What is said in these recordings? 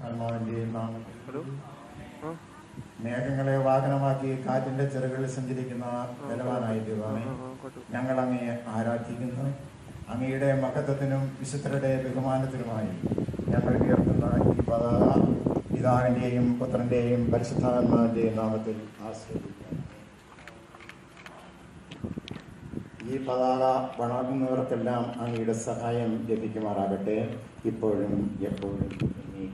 ആത്മാവിന്റെയും നാമത്തിൽ ഹലോ ആ മേഘങ്ങളെ വാഹനമാക്കി കാറ്റിന്റെ ചെറുകളിൽ സഞ്ചരിക്കുന്ന ബലവാനായ ദൈവമേ ആ, കേട്ടു. ഞങ്ങൾ അങ്ങയെ ആരാധിക്കുന്നു അങ്ങയുടെ മഹത്വത്തിനും വിശുദ്ധരുടെ ബഹുമാനത്തിനുമായി ഞങ്ങൾ ഉയർത്തുന്ന ഈ പതാക പിതാവിന്റെയും പുത്രന്റെയും പരിശുദ്ധാത്മാവിന്റെയും നാമത്തിൽ ആശ്രയിക്കുന്നു ഈ പതാക വണങ്ങുന്നവർക്കെല്ലാം അങ്ങയുടെ സഹായം ലഭിക്കുമാറാകട്ടെ ഇപ്പോഴും എപ്പോഴും എന്നേക്കും.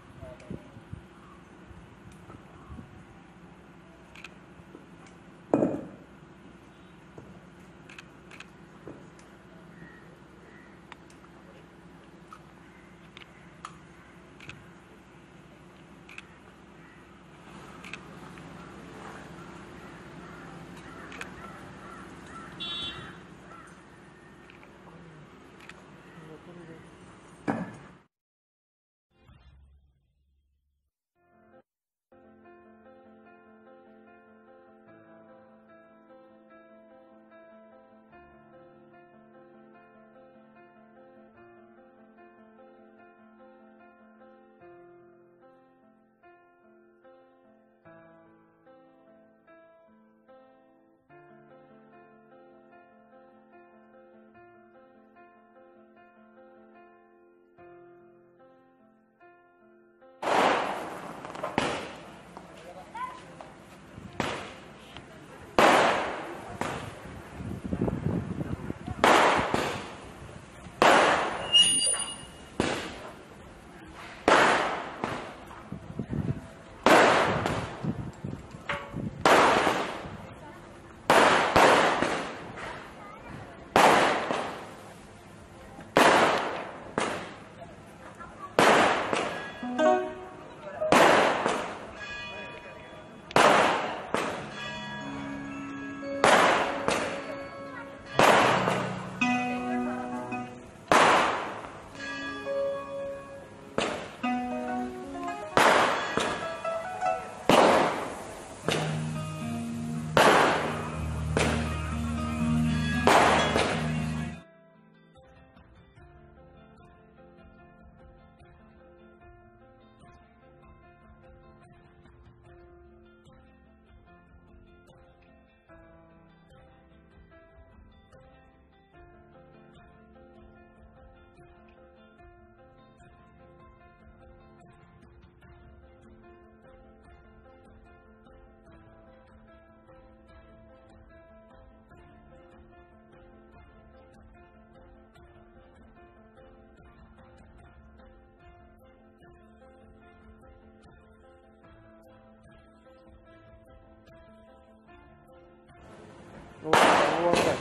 ഓ, ഓ, അവിടെ.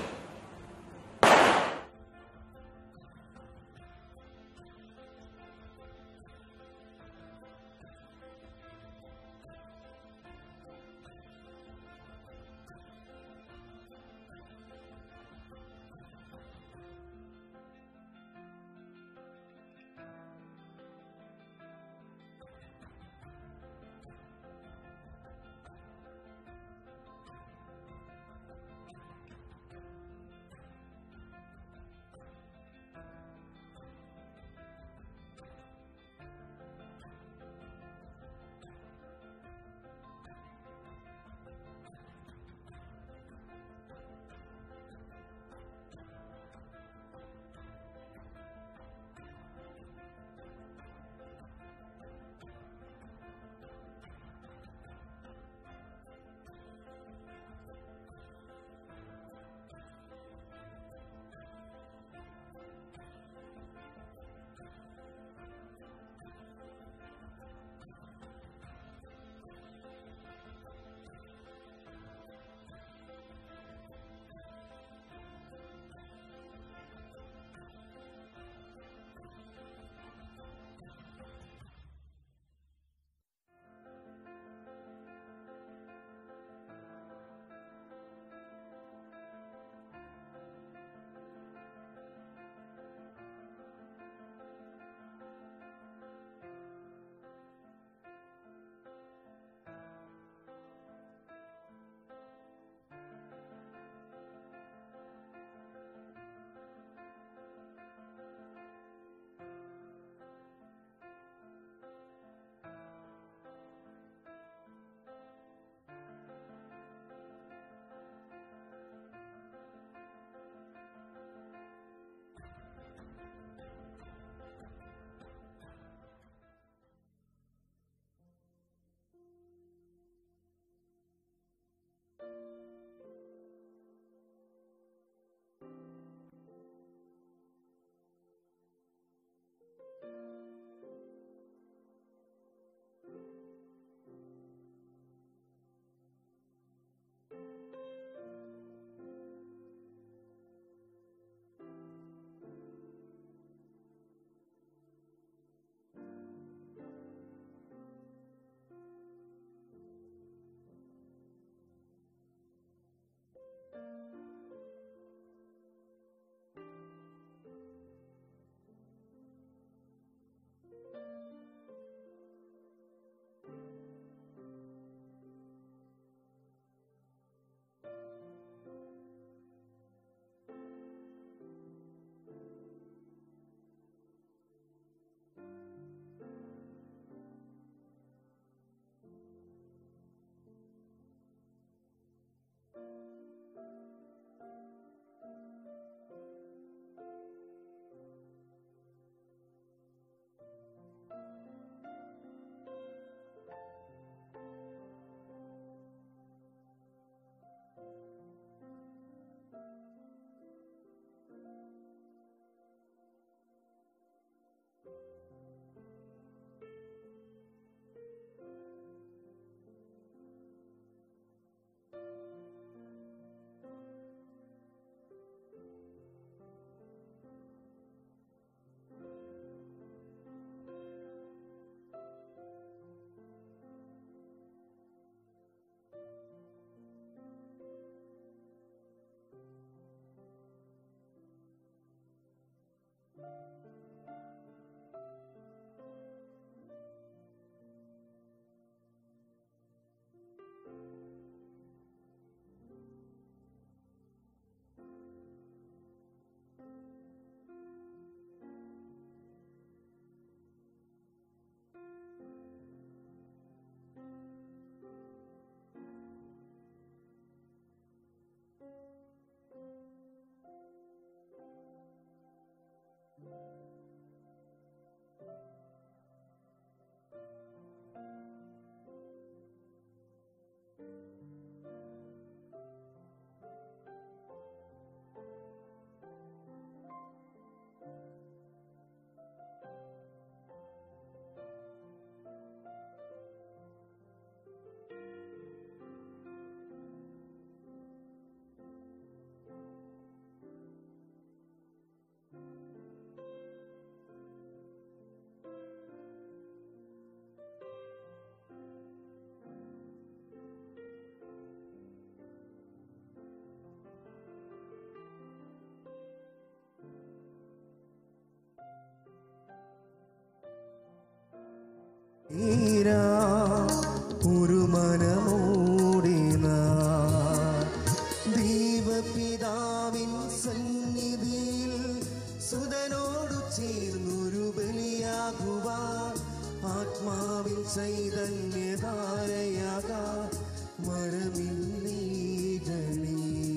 തീരാ ഒരു മനമോടെ നാം ദൈവപിതാവിൻ സന്നിധിയിൽ സുതനോടു ചേർന്നൊരു ബലിയാകുവാൻ ആത്മാവിൻ ചൈതന്യധാരയാകാ മരമില്ലേ ഗണീ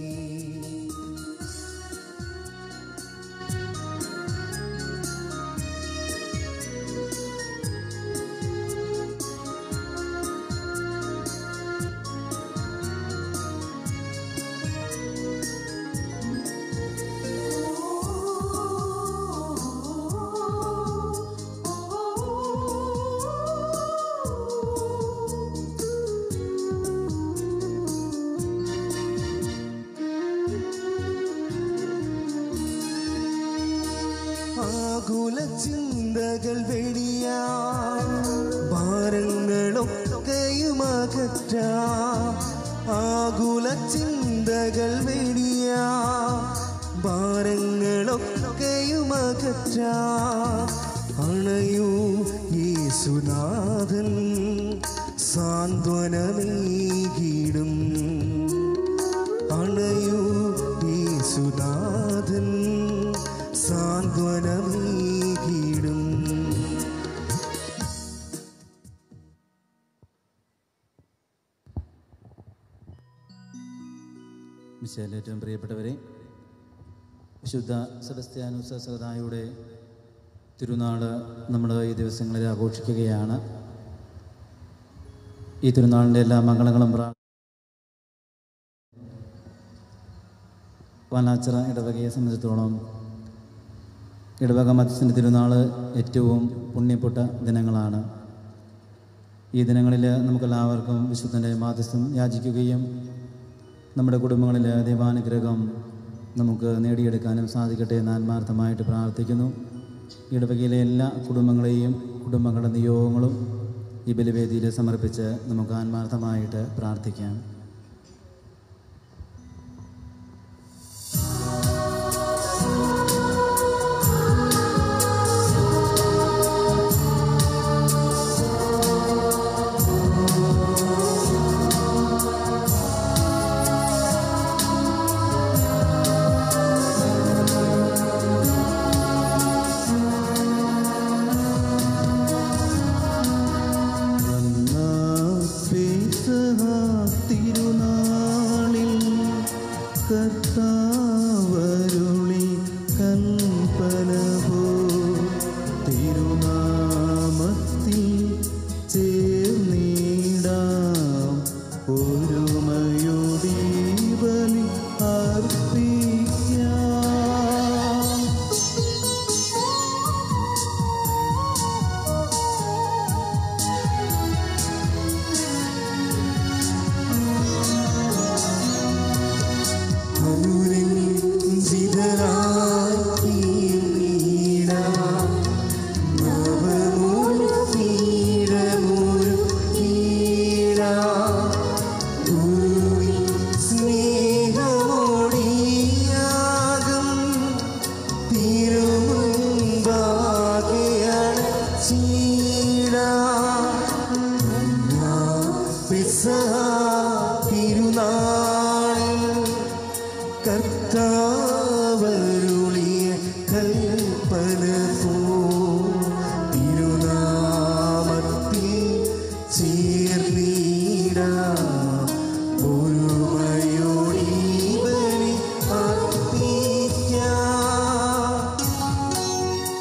ആകുല ചിന്തകൾ വെടിയാ ഭാരങ്ങളൊക്കെയും അകറ്റാ ആകുല ചിന്തകൾ വെടിയാ ഭാരങ്ങളൊക്കെയും അകറ്റാ അണയൂ യേസുനാഥൻ സാന്ത്വനമേകിടും അണയൂ യേസുനാഥൻ സാന്ത്വനമേകിടും മിശേൽ ഏറ്റവും പ്രിയപ്പെട്ടവരെ വിശുദ്ധ സെബസ്ത്യാനുസ സഹതായുടെ തിരുനാള് നമ്മൾ ഈ ദിവസങ്ങളിൽ ആഘോഷിക്കുകയാണ് ഈ തിരുനാളിൻ്റെ എല്ലാ മംഗളങ്ങളും പ്രാ വാലാച്ചിറ ഇടവകയെ സംബന്ധിച്ചിടത്തോളം ഇടവക മത്സ്യത്തിൻ്റെ തിരുനാൾ ഏറ്റവും പുണ്യപ്പെട്ട ദിനങ്ങളാണ് ഈ ദിനങ്ങളിൽ നമുക്കെല്ലാവർക്കും വിശുദ്ധൻ്റെ മാധ്യസ്ഥം യാചിക്കുകയും നമ്മുടെ കുടുംബങ്ങളിൽ ദൈവാനുഗ്രഹം നമുക്ക് നേടിയെടുക്കാനും സാധിക്കട്ടെ എന്ന് ആത്മാർത്ഥമായിട്ട് പ്രാർത്ഥിക്കുന്നു ഇടവകയിലെ എല്ലാ കുടുംബങ്ങളെയും കുടുംബങ്ങളുടെ നിയോഗങ്ങളും ഈ ബലിവേദിയിൽ സമർപ്പിച്ച് നമുക്ക് ആത്മാർത്ഥമായിട്ട് പ്രാർത്ഥിക്കാം തിരുനാളിൽ കർത്താവരുളി കൽപ്പനവോ തിരുനാമത്തിൽ ചേർന്നിടാം ഒരുമയുടെ ബലി അർപ്പിക്കാം തിരുനാളിൽ കർത്താവരുളിയ കൽപ്പന പോ തിരുനാമത്തിൽ ചേർന്നീടാ ഒരുമയോടി ബലി അർപ്പിക്കാം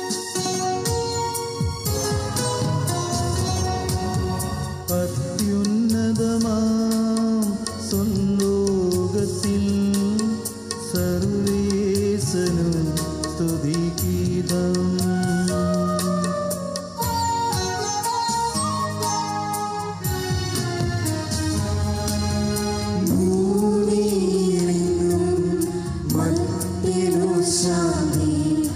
സർവേശനു സ്തുതിഗീതം ഭൂമിയിലെങ്ങും മണ്ണിലു ശാന്തി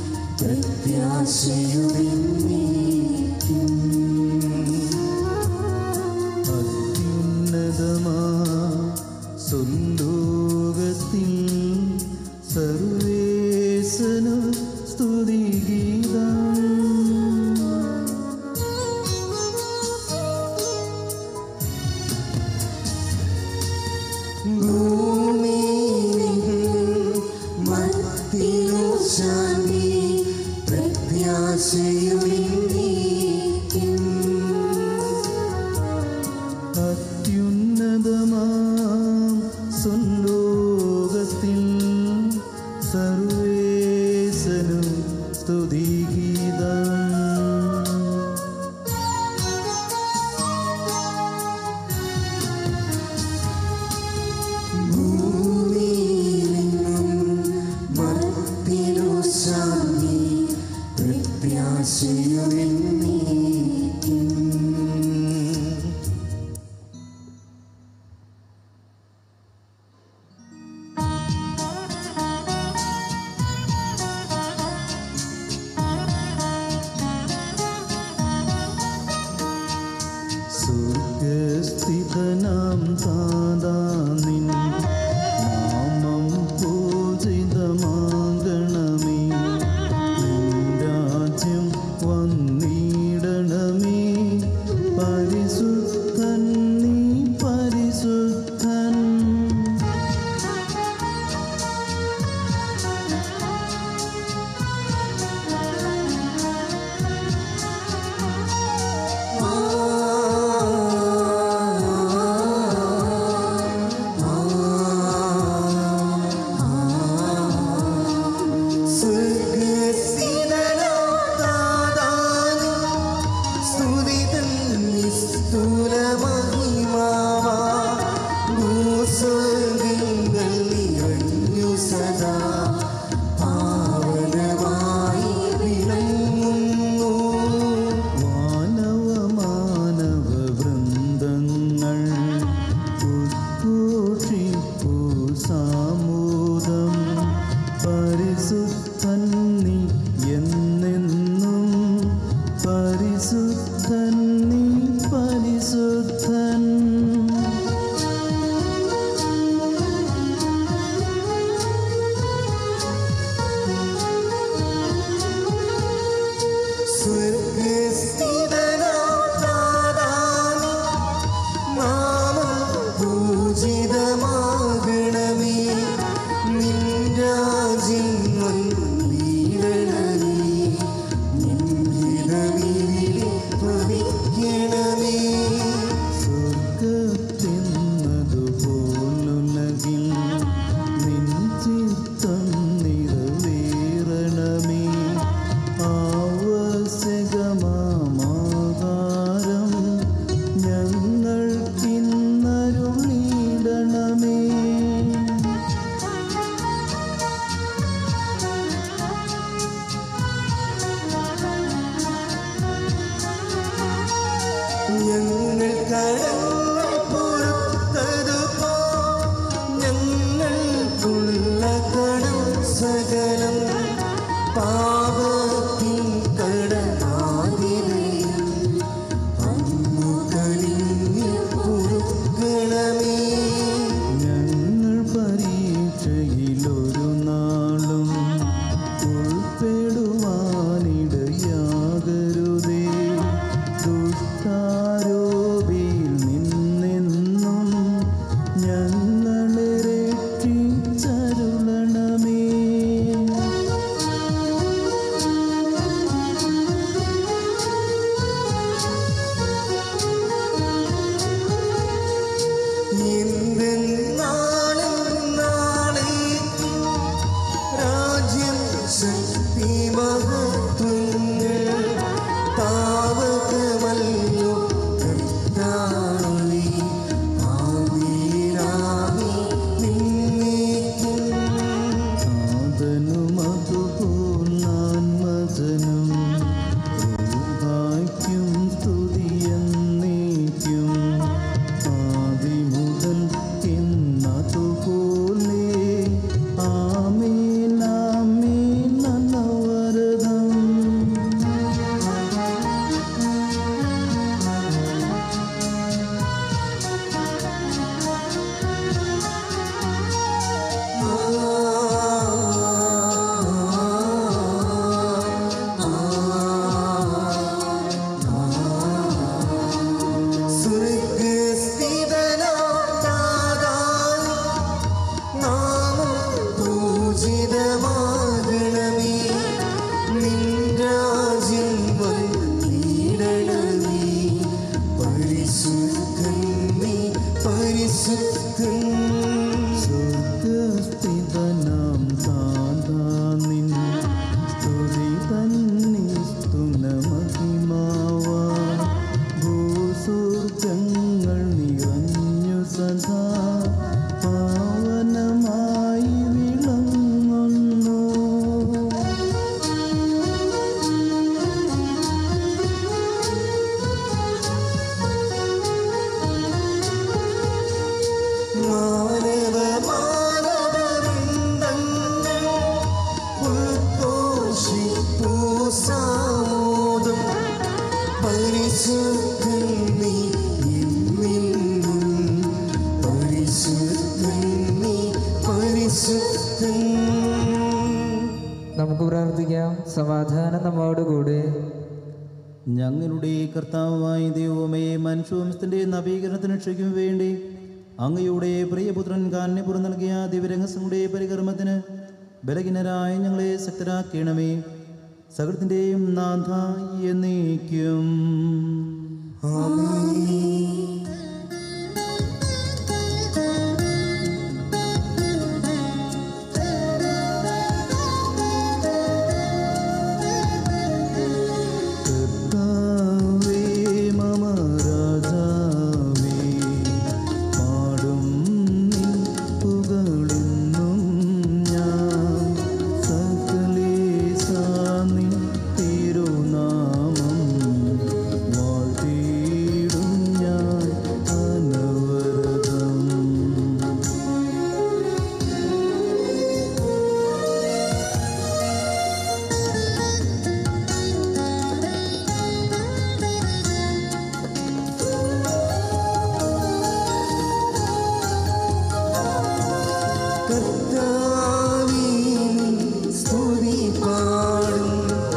പ്രത്യാശയുമെന്നേക്കും അത്യുന്നതമാ സുലോകത്തിൽ സർവേശനു സ്തുതിഗീതം മത്തിനു ശാന്തി പ്രത്യാശയുമെന്നേക്കും അത്യുന്നതമാം സുലോകത്തിൽ സർവേശനു സ്തുതിഗീതം നമുക്ക് പ്രാർത്ഥിക്കാം സമാധാനം നമ്മോടുകൂടെ ഞങ്ങളുടെ കർത്താവായ ദൈവമേ മനുഷ്യവംശത്തിന്റെ നവീകരണത്തിന് ക്ഷയ്ക്കും വേണ്ടി അങ്ങയുടെ പ്രിയപുത്രൻ കാന്യപുറം നൽകിയ ദിവ്യരഹസ്യങ്ങളുടെ പരികർമ്മത്തിന് ബലഹീനരായ ഞങ്ങളെ ശക്തരാക്കണമേ സകലത്തിൻ്റെയും നാഥ എന്നേക്കും കർത്താവേ മമ രാജാവേ പാടും നിൻ പുകഴെന്നും ഞാൻ സകലേശാ നിൻ തിരുനാമം വാഴ്ത്തിയിടും ഞാൻ അനവരതം കർത്താവേ, സ്തുതി പാടും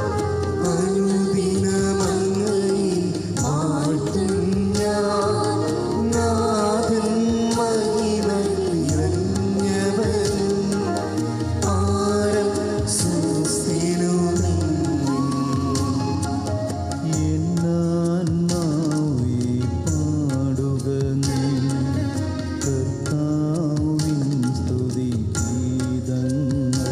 അനുദിനമങ്ങയെ വാഴ്ത്തും ഞാൻ. നാഥൻ മഹിമ നിറഞ്ഞവനും പാരം സുസ്ഥിരനും എന്നാത്മാവേ പാടുക നീ കർത്താവിൻ സ്തുതിഗീതങ്ങൾ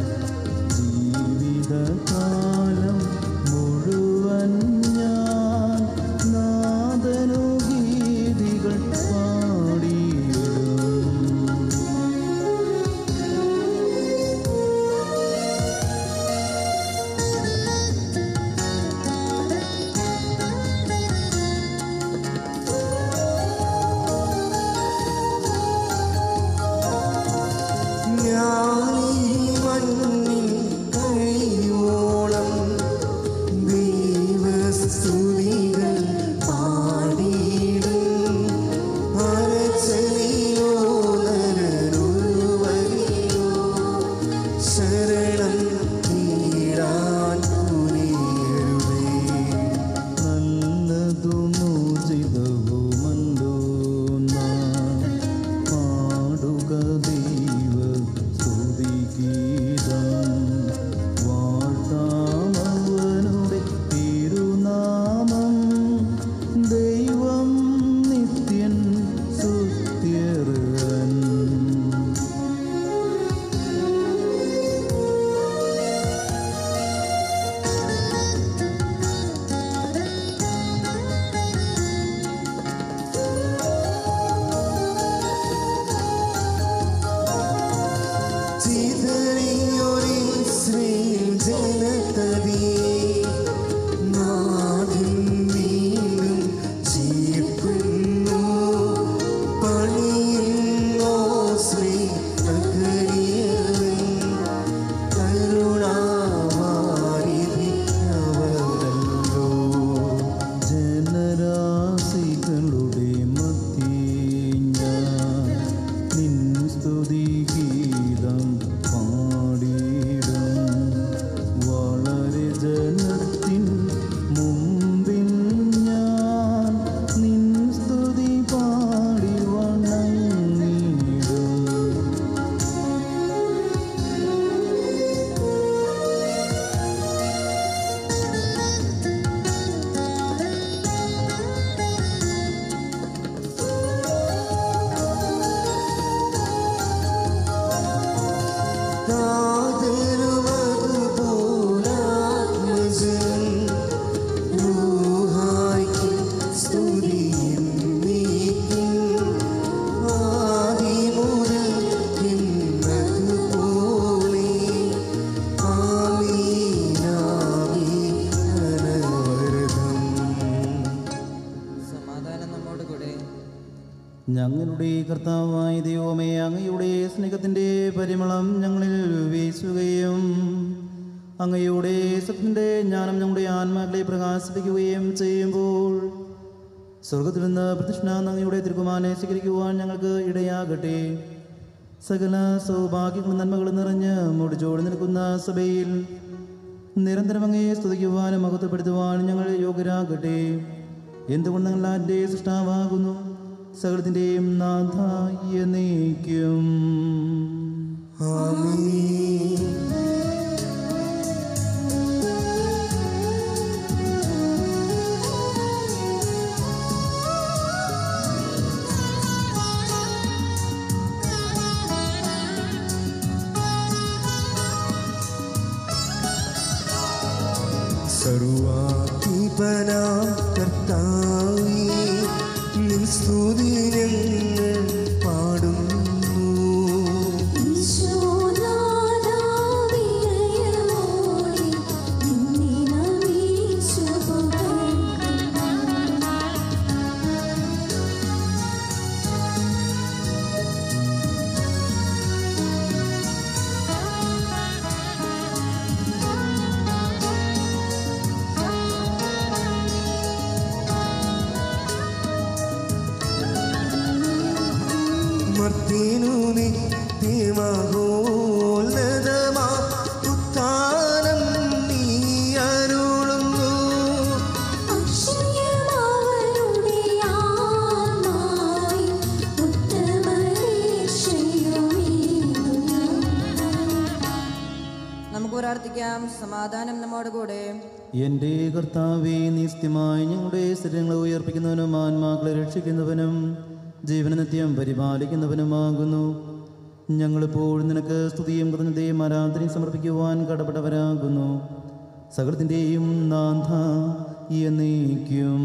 ജീവിതകാലം മുഴുവൻ ഞാൻ നാദനു ഗീതികൾ പാടിയിടും ഞാനീ മണ്ണിൽ കഴിയോളം ദൈവസ്തുതികൾ പാടിയിടും അരച്ചലിയോ നരനൊരുവരിയോ ശരണം തീരാൻ കുനിയരുതേ നല്ലതുമോചിതവുമല്ലോ നാം പാടുക ദൈവ സ്തുതിഗീതം വാഴ്ത്താമവനുടെ തിരുനാമം ദൈവം നിത്യൻ സുത്യർഹൻ ചിതറിയൊരിസ്രയേൽ ജനതതിയെ നാഥൻ വീണ്ടും ചേർക്കുന്നു. പണിയുന്നോ ശ്രീ നഗരിയവൻ. കരുണാവാരിധി അവനല്ലോ. ജനരാശികളുടെ മധ്യേ ഞാൻ നിൻ സ്തുതിഗീതം പാടിയിടും വളരെ ജനത്തിൻ മുമ്പിൽ ഞാൻ നിൻ സ്തുതി പാടി വണങ്ങിടും താതരുമതുപോലാത്മജൻ റൂഹായ്ക്ക് സ്തുതിയും നീക്കും. ആദിമുതൽ എന്നതുപോലെ ആമീൻ, ആമീൻ, അനവരതം. സമാധാനം നമ്മോടുകൂടെ ഞങ്ങളുടെ കർത്താവായ ദൈവമേ അങ്ങയുടെ സ്നേഹത്തിൻ്റെ പരിമളം ഞങ്ങളിൽ വീശുകയും അങ്ങയുടെ സത്യത്തിൻ്റെ ജ്ഞാനം ഞങ്ങളുടെ ആത്മാക്കളെ പ്രകാശിപ്പിക്കുകയും ചെയ്യുമ്പോൾ സ്വർഗത്തിൽ നിന്ന് പ്രതിഷ്ഠ അങ്ങയുടെ തിരുക്കുമാനെ സ്വീകരിക്കുവാൻ ഞങ്ങൾക്ക് ഇടയാകട്ടെ സകല സൗഭാഗ്യങ്ങളും നന്മകളും നിറഞ്ഞ് മുടിച്ചോടി നിൽക്കുന്ന സഭയിൽ നിരന്തരം അങ്ങയെ സ്തുതിക്കുവാനും മഹത്വപ്പെടുത്തുവാനും ഞങ്ങൾ യോഗ്യരാകട്ടെ എന്തുകൊണ്ട് ഞങ്ങൾ ആരുടെ സൃഷ്ടാവാകുന്നു സകലത്തിൻ്റെയും നാഥ എന്നേക്കും ആമേൻ സർവാധിപനാം കർത്താവേ നിൻ സ്തുതി ഞങ്ങൾ പാടുന്നു ഈശോനാഥാവിനയമോടെ നിന്നെ നമിച്ചു പുകഴ്ത്തുന്നു മർത്തിനു നിത്യമഹോന്നതമാ ഉത്താനം നീ അരുളുന്നു അക്ഷയമവരുടെ ആത്മാവിൽ ഉത്തമരക്ഷയുമേകുന്നു നമുക്ക് പ്രാർത്ഥിക്കാം സമാധാനം നമ്മോട് കൂടെ എൻ്റെ കർത്താവെ നിസ്ത്യമായി ഞങ്ങളുടെ ശരീരങ്ങളെ ഉയർപ്പിക്കുന്നവനും ആത്മാക്കളെ രക്ഷിക്കുന്നവനും ജീവന നിത്യം പരിപാലിക്കുന്നവനുമാകുന്നു ഞങ്ങളിപ്പോൾ നിനക്ക് സ്തുതിയും കൃതജ്ഞതയും ആരാധനയും സമർപ്പിക്കുവാൻ കടപ്പെട്ടവരാകുന്നു സകലത്തിൻ്റെയും നാഥ എന്നേക്കും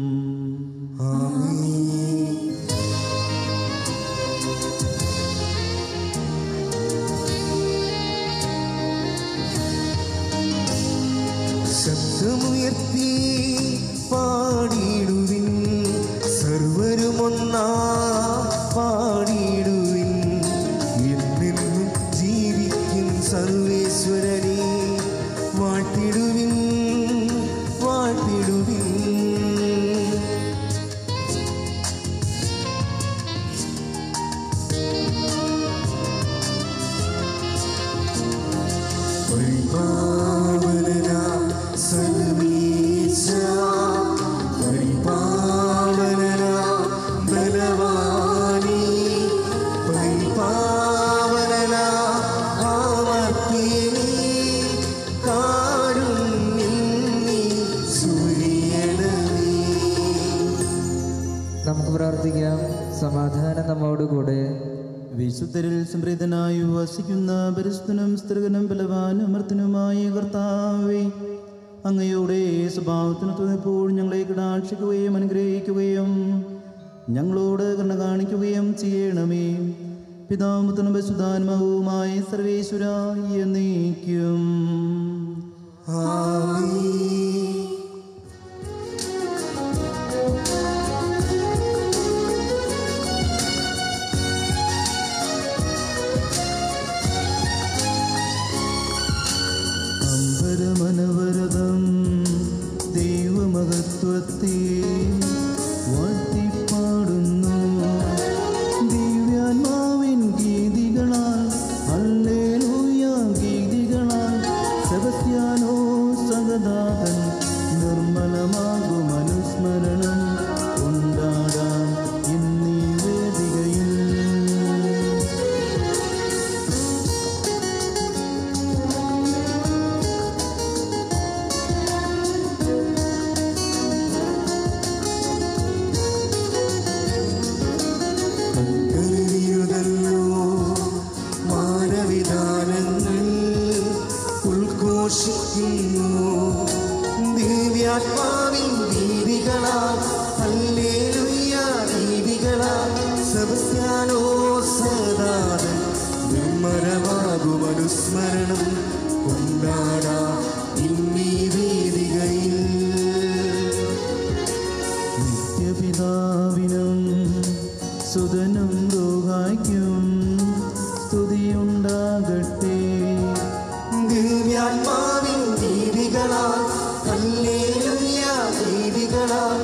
ശബ്ദമുയർത്തി പാടിയിടുവിൻ സർവരുമൊന്നാ പാടിയിടുവിൻ എന്നെന്നും ജീവിക്കും സർവേശ്വരനെ വാട്ടിടുവിൻ വാട്ടിടുവിൻ പരിപാവനനാ സർവീശ പരിപാവനനാ ബലവാനി പരിപാവനനാ ആവർത്തിയനി കാരുണ്യം നീ സൂര്യനമേ നമുക്ക് പ്രാർത്ഥിക്കാം സമാധാനം നമ്മോട് കൂടെ വിശുദ്ധരിൽ സംപ്രീതനായി വസിക്കുന്ന പരിസ്ഥനും സ്ത്രീകനും ബലവാനും അമർത്തനുമായ കർത്താവേ അങ്ങയുടെ സ്വഭാവത്തിന് തുന്നിപ്പോൾ ഞങ്ങളെ കടാക്ഷിക്കുകയും അനുഗ്രഹിക്കുകയും ഞങ്ങളോട് കരുണ കാണിക്കുകയും ചെയ്യണമേ പിതാമുത്തനും പശുധാത്മാവുമായ സർവേശ്വര എന്നേക്കും അമ്പരമനവരതം ദൈവമഹത്വത്തെ വാഴ്ത്തിപ്പാടുന്നു ദിവ്യാത്മാവിൻ ഗീതികളാൽ അല്ലേലൂയ ഗീതികളാൽ സെബസ്ത്യാനോ സഹദാതൻ നിർമ്മലമാകും അനുസ്മരണം കൊണ്ടാടാം ഇന്നീ വേദികയിൽ കരുതിയതല്ലോ മാനവിധാനങ്ങൾ ഉദ്ഘോഷിക്കുന്നു ദിവ്യാത്മാവിൻ ദീപികളാൽ ഹല്ലേലൂയ ദീപികളാൽ സെബസ്ത്യാനോ സദാതൻ നിർമ്മലമാകും അനുസ്മരണം കൊണ്ടാടാ ഇന്നീ വേദികയിൽ നിത്യപിതാവിനും സുതനും ദോഹായ്ക്കും സ്തുതിയുണ്ടാകട്ടെ ദിവ്യാത്മാവിൻ ദീപികളാൽ ഹല്ലേലൂയ ദീപികളാൽ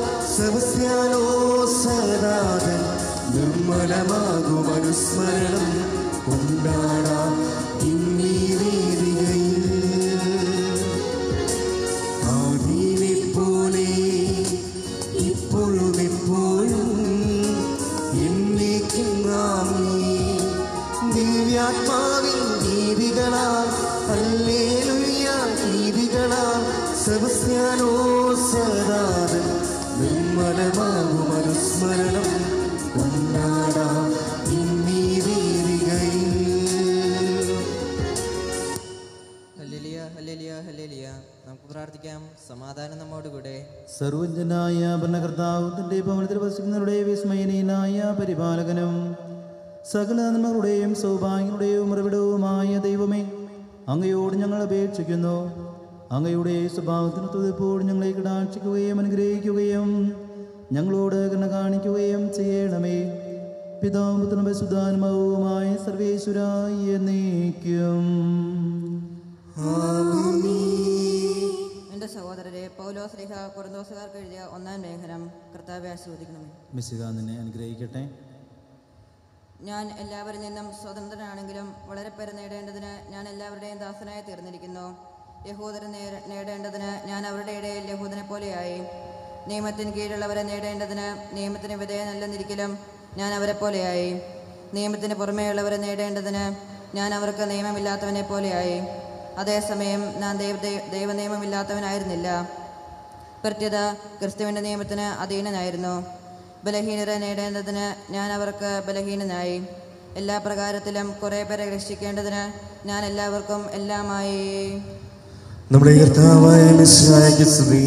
സെബസ്ത്യാനോ സദാതൻ നിർമ്മലമാകും അനുസ്മരണം കൊണ്ടാടാം ഇന്നീ വേദികയിൽ ആദിയിലെ പോലെ ഇപ്പോഴും എപ്പോഴും എന്നേക്കും ആമേൻ. ദിവ്യാത്മാവിൻ ദീപികളാൽ ഹല്ലേലൂയ ദീപികളാൽ സെബസ്ത്യാനോ സദാതൻ നിർമ്മലമാകും അനുസ്മരണം കൊണ്ടാടാം ഇന്നീ വേദികയിൽ ഹല്ലേലിയ ഹല്ലേലിയ ഹല്ലേലിയ നമുക്ക് പ്രാർത്ഥിക്കാം സമാധാനം നമ്മോടുകൂടെ സർവജ്ഞനായ ഭരണകർത്താവ് തന്റെ ഭവനത്തിൽ വസിക്കുന്നവരുടെ വിസ്മയനീയനായ പരിപാലകനും സകല നന്മകളുടെയും സൗഭാഗ്യങ്ങളുടെയും ഉറവിടവുമായ ദൈവമേ അങ്ങയോട് ഞങ്ങൾ അപേക്ഷിക്കുന്നു അങ്ങയുടെ സ്വഭാവത്തിന് തുതിപ്പോൾ ഞങ്ങളെ കടാക്ഷിക്കുകയും അനുഗ്രഹിക്കുകയും ഞങ്ങളോട് കരുണ കാണിക്കുകയും ചെയ്യണമേ പിതാവുത്തനും സുധാത്മാവുമായ സർവേശ്വരായി എന്നേക്കും എൻ്റെ സഹോദരരെ പൗലോ സ്ലിഹ കുറുന്തോസുകാർക്ക് എഴുതിയ ഒന്നാം ലേഖനം കർത്താവെ ആസ്വദിക്കണമേ മിശിക നിന്നെ അനുഗ്രഹിക്കട്ടെ ഞാൻ എല്ലാവരിൽ നിന്നും സ്വതന്ത്രനാണെങ്കിലും വളരെ പേര് നേടേണ്ടതിന് ഞാൻ എല്ലാവരുടെയും ദാസനായി തീർന്നിരിക്കുന്നു യഹൂദരെ നേര- നേടേണ്ടതിന് ഞാൻ അവരുടെ ഇടയിൽ യഹൂദനെ പോലെയായി നിയമത്തിന് കീഴിലുള്ളവരെ നേടേണ്ടതിന് നിയമത്തിന് വിധേയനല്ലെന്നിരിക്കലും ഞാൻ അവരെ പോലെയായി നിയമത്തിന് പുറമേയുള്ളവരെ നേടേണ്ടതിന് ഞാൻ അവർക്ക് നിയമമില്ലാത്തവനെ പോലെയായി അതേസമയം ഞാൻ ദൈവ ദൈവനിയമമില്ലാത്തവനായിരുന്നില്ല പ്രത്യേക ക്രിസ്തുവിൻ്റെ നിയമത്തിന് അധീനനായിരുന്നു ബലഹീനരെ നേടേണ്ടതിന് ഞാൻ അവർക്ക് ബലഹീനനായി എല്ലാ പ്രകാരത്തിലും കുറേ പേരെ രക്ഷിക്കേണ്ടതിന് ഞാൻ എല്ലാവർക്കും എല്ലാമായി നമ്മുടെ കർത്താവായ മിശിഹായ്ക്ക് സ്തുതി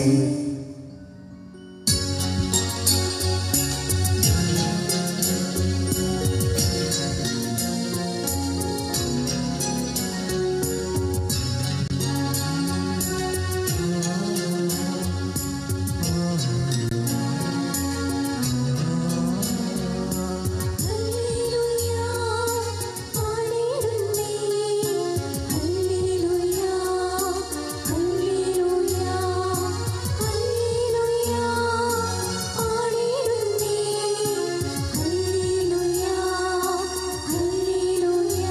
ഹല്ലേലൂയ പാടിടുന്നേ ഹല്ലേലൂയ ഹല്ലേലൂയ ഹല്ലേലൂയ പാടിടുന്നേ ഹല്ലേലൂയ ഹല്ലേലൂയ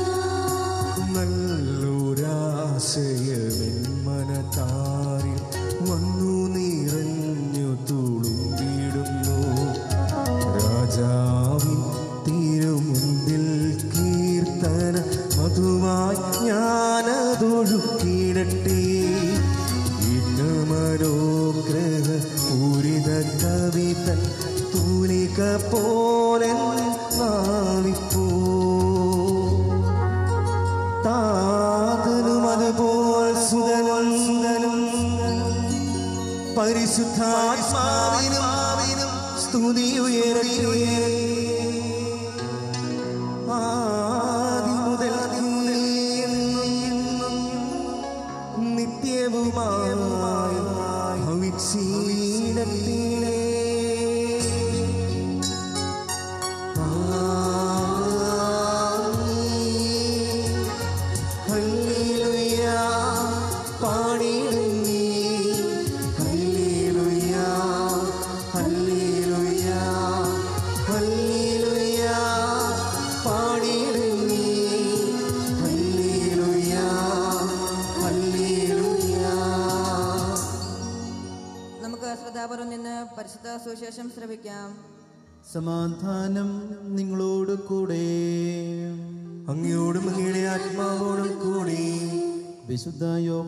നല്ലൊരാശയമെൻ മനതാരിൽ വന്നു നിറഞ്ഞു തുളുമ്പിടുന്നു രാജാവിൻ തിരുമുമ്പിൽ കീർത്തന മധുവായി ഞാനതൊഴുക്കിടട്ടെ മനോഗ്രഹ പൂരിത കവിത തൂലിക പോലെ നാവിപ്പോ താതനും അതുപോൽ സുതനും സുതനും പരിശുദ്ധാത്മാവിനും സ്തുതി ഉയരട്ടെ ആദി മുതൽ നിത്യവുമായി ഭവിച്ചിടട്ടെ ആമീൻ. ഹല്ലേലൂയ പാടിടുന്നേ ഹല്ലേലൂയ ഹല്ലേലൂയ ഹല്ലേലൂയ പാടിടുന്നേ ഹല്ലേലൂയ ഹല്ലേലൂയ നമുക്ക് ശ്രദ്ധാപുരം നിന്ന് പരിശുദ്ധ സുവിശേഷം ശ്രവിക്കാം സമാധാനം നിങ്ങളോട് കൂടെ അങ്ങയോടും അങ്ങയുടെ ആത്മാവോടും കൂടി വിശുദ്ധ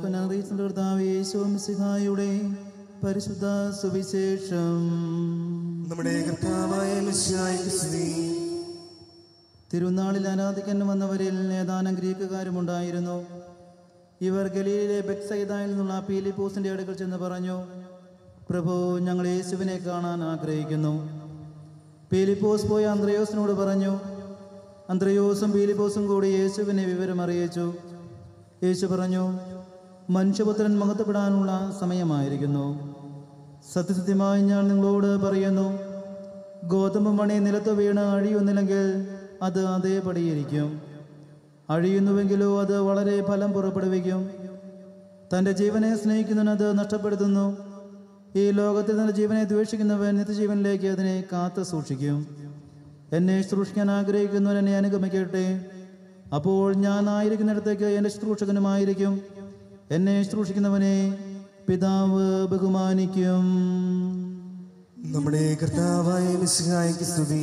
യോഹനാറിയുടെ പരിശുദ്ധ സുവിശേഷം നമ്മുടെ കർത്താവായ മിശിഹായ്ക്ക് സ്തുതി തിരുനാളിൽ ആരാധിക്കാൻ വന്നവരിൽ ഏതാനും ഗ്രീക്കുകാരുമുണ്ടായിരുന്നു ഇവർ ഗലീലിലെ ബെക്സൈദായിൽ നിന്നുള്ള പീലിപ്പോസിന്റെ അടുക്കൽ ചെന്ന് പറഞ്ഞു പ്രഭു ഞങ്ങൾ യേശുവിനെ കാണാൻ ആഗ്രഹിക്കുന്നു പീലിപ്പോസ് പോയി അന്ത്രയോസിനോട് പറഞ്ഞു അന്ത്രയോസും പീലിപ്പോസും കൂടി യേശുവിനെ വിവരം അറിയിച്ചു യേശു പറഞ്ഞു മനുഷ്യപുത്രൻ മഹത്വപ്പെടാനുള്ള സമയമായിരിക്കുന്നു സത്യസത്യമായി ഞാൻ നിങ്ങളോട് പറയുന്നു ഗോതമ്പ് മണി നിലത്ത് വീണ് അഴിയുന്നില്ലെങ്കിൽ അത് അതേപടിയിരിക്കും അഴിയുന്നുവെങ്കിലോ അത് വളരെ ഫലം പുറപ്പെടുവിക്കും തൻ്റെ ജീവനെ സ്നേഹിക്കുന്നവൻ അത് നഷ്ടപ്പെടുത്തുന്നു ഈ ലോകത്തിൽ തൻ്റെ ജീവനെ ദ്വേഷിക്കുന്നവൻ നിത്യജീവനിലേക്ക് അതിനെ കാത്തു സൂക്ഷിക്കും എന്നെ സൂക്ഷിക്കാൻ ആഗ്രഹിക്കുന്നവൻ എന്നെ അനുഗമിക്കട്ടെ അപ്പോൾ ഞാൻ ആയിരിക്കുന്നിടത്തേക്ക് എൻ്റെ ശുശ്രൂഷകനുമായിരിക്കും എന്നെ ശുശ്രൂഷിക്കുന്നവനെ പിതാവ് ബഹുമാനിക്കും നമ്മുടെ കർത്താവായ മിശിഹായ്ക്ക് സ്തുതി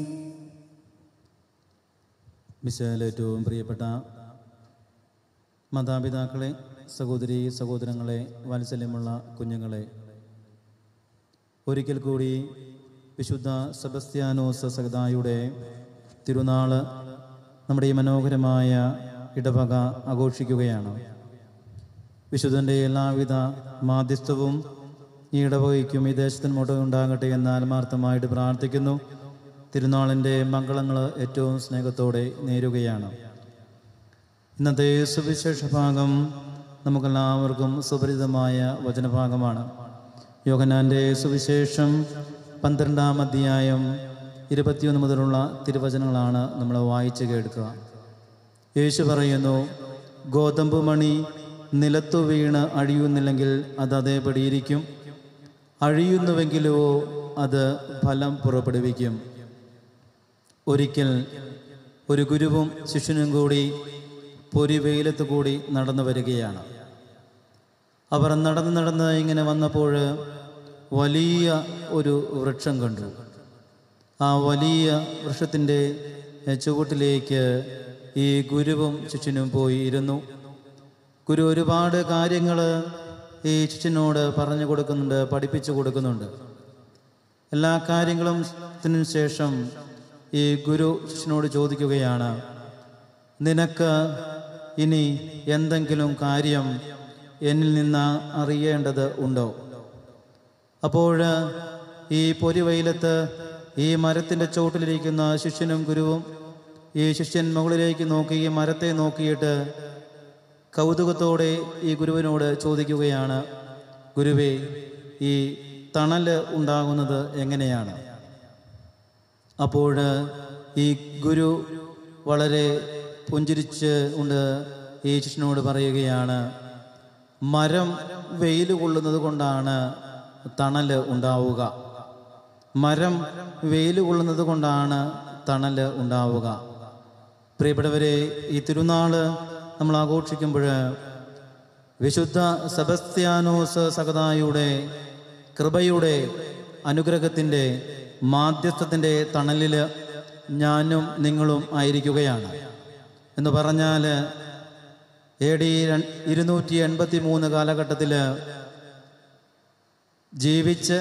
മിശാൽ ഏറ്റവും പ്രിയപ്പെട്ട മാതാപിതാക്കളെ സഹോദരി സഹോദരങ്ങളെ വാത്സല്യമുള്ള കുഞ്ഞുങ്ങളെ ഒരിക്കൽ കൂടി വിശുദ്ധ സെബസ്ത്യാനോസ് സഗതായുടെ തിരുനാള് നമ്മുടെ ഈ മനോഹരമായ ഇടവക ആഘോഷിക്കുകയാണ് വിശുദ്ധൻ്റെ എല്ലാവിധ മാധ്യസ്ഥവും ഈ ഇടവകയ്ക്കും ഈ ദേശത്തിന് മുട്ട ഉണ്ടാകട്ടെ എന്ന് ആത്മാർത്ഥമായിട്ട് പ്രാർത്ഥിക്കുന്നു തിരുനാളിൻ്റെ മംഗളങ്ങൾ ഏറ്റവും സ്നേഹത്തോടെ നേരുകയാണ് ഇന്നത്തെ സുവിശേഷ ഭാഗം നമുക്കെല്ലാവർക്കും സുപരിചിതമായ വചനഭാഗമാണ് യോഹനാൻ്റെ സുവിശേഷം പന്ത്രണ്ടാം അധ്യായം ഇരുപത്തിയൊന്ന് മുതലുള്ള തിരുവചനങ്ങളാണ് നമ്മൾ വായിച്ച് കേൾക്കുക യേശു പറയുന്നു ഗോതമ്പ് മണി നിലത്തു വീണ് അഴിയുന്നില്ലെങ്കിൽ അത് അതേപടിയിരിക്കും അഴിയുന്നുവെങ്കിലോ അത് ഫലം പുറപ്പെടുവിക്കും ഒരിക്കൽ ഒരു ഗുരുവും ശിഷ്യനും കൂടി പൊരിവെയിലത്ത് കൂടി നടന്നു വരികയാണ് അവർ നടന്ന് നടന്ന് ഇങ്ങനെ വന്നപ്പോൾ വലിയ ഒരു വൃക്ഷം കണ്ടു ആ വലിയ വൃക്ഷത്തിൻ്റെ ചുവട്ടിലേക്ക് ഈ ഗുരുവും ശിഷ്യനും പോയി ഇരുന്നു ഗുരു ഒരുപാട് കാര്യങ്ങൾ ഈ ശിഷ്യനോട് പറഞ്ഞു കൊടുക്കുന്നുണ്ട് പഠിപ്പിച്ചു കൊടുക്കുന്നുണ്ട് എല്ലാ കാര്യങ്ങളും ത്തിനു ശേഷം ഈ ഗുരു ശിഷ്യനോട് ചോദിക്കുകയാണ് നിനക്ക് ഇനി എന്തെങ്കിലും കാര്യം എന്നിൽ നിന്ന് അറിയേണ്ടത് ഉണ്ടോ അപ്പോൾ ഈ പൊരിവെയിലത്ത് ഈ മരത്തിൻ്റെ ചോട്ടിലിരിക്കുന്ന ശിഷ്യനും ഗുരുവും ഈ ശിഷ്യൻ മുകളിലേക്ക് നോക്കി ഈ മരത്തെ നോക്കിയിട്ട് കൗതുകത്തോടെ ഈ ഗുരുവിനോട് ചോദിക്കുകയാണ് ഗുരുവേ ഈ തണല് ഉണ്ടാകുന്നത് എങ്ങനെയാണ് അപ്പോൾ ഈ ഗുരു വളരെ പുഞ്ചിരിച്ച് കൊണ്ട് ഈ ശിഷ്യനോട് പറയുകയാണ് മരം വെയിൽ കൊള്ളുന്നത് കൊണ്ടാണ് തണല് ഉണ്ടാവുക മരം വെയിൽ കൊള്ളുന്നത് കൊണ്ടാണ് തണല് ഉണ്ടാവുക പ്രിയപ്പെട്ടവരെ ഈ തിരുനാള് നമ്മൾ ആഘോഷിക്കുമ്പോൾ വിശുദ്ധ സെബസ്ത്യാനോസ് സഗതായുടെ കൃപയുടെ അനുഗ്രഹത്തിൻ്റെ മാധ്യസ്ഥത്തിൻ്റെ തണലിൽ ഞാനും നിങ്ങളും ആയിരിക്കുകയാണ് എന്ന് പറഞ്ഞാൽ എ ഡി ഇരുന്നൂറ്റി എൺപത്തി മൂന്ന് കാലഘട്ടത്തിൽ ജീവിച്ച്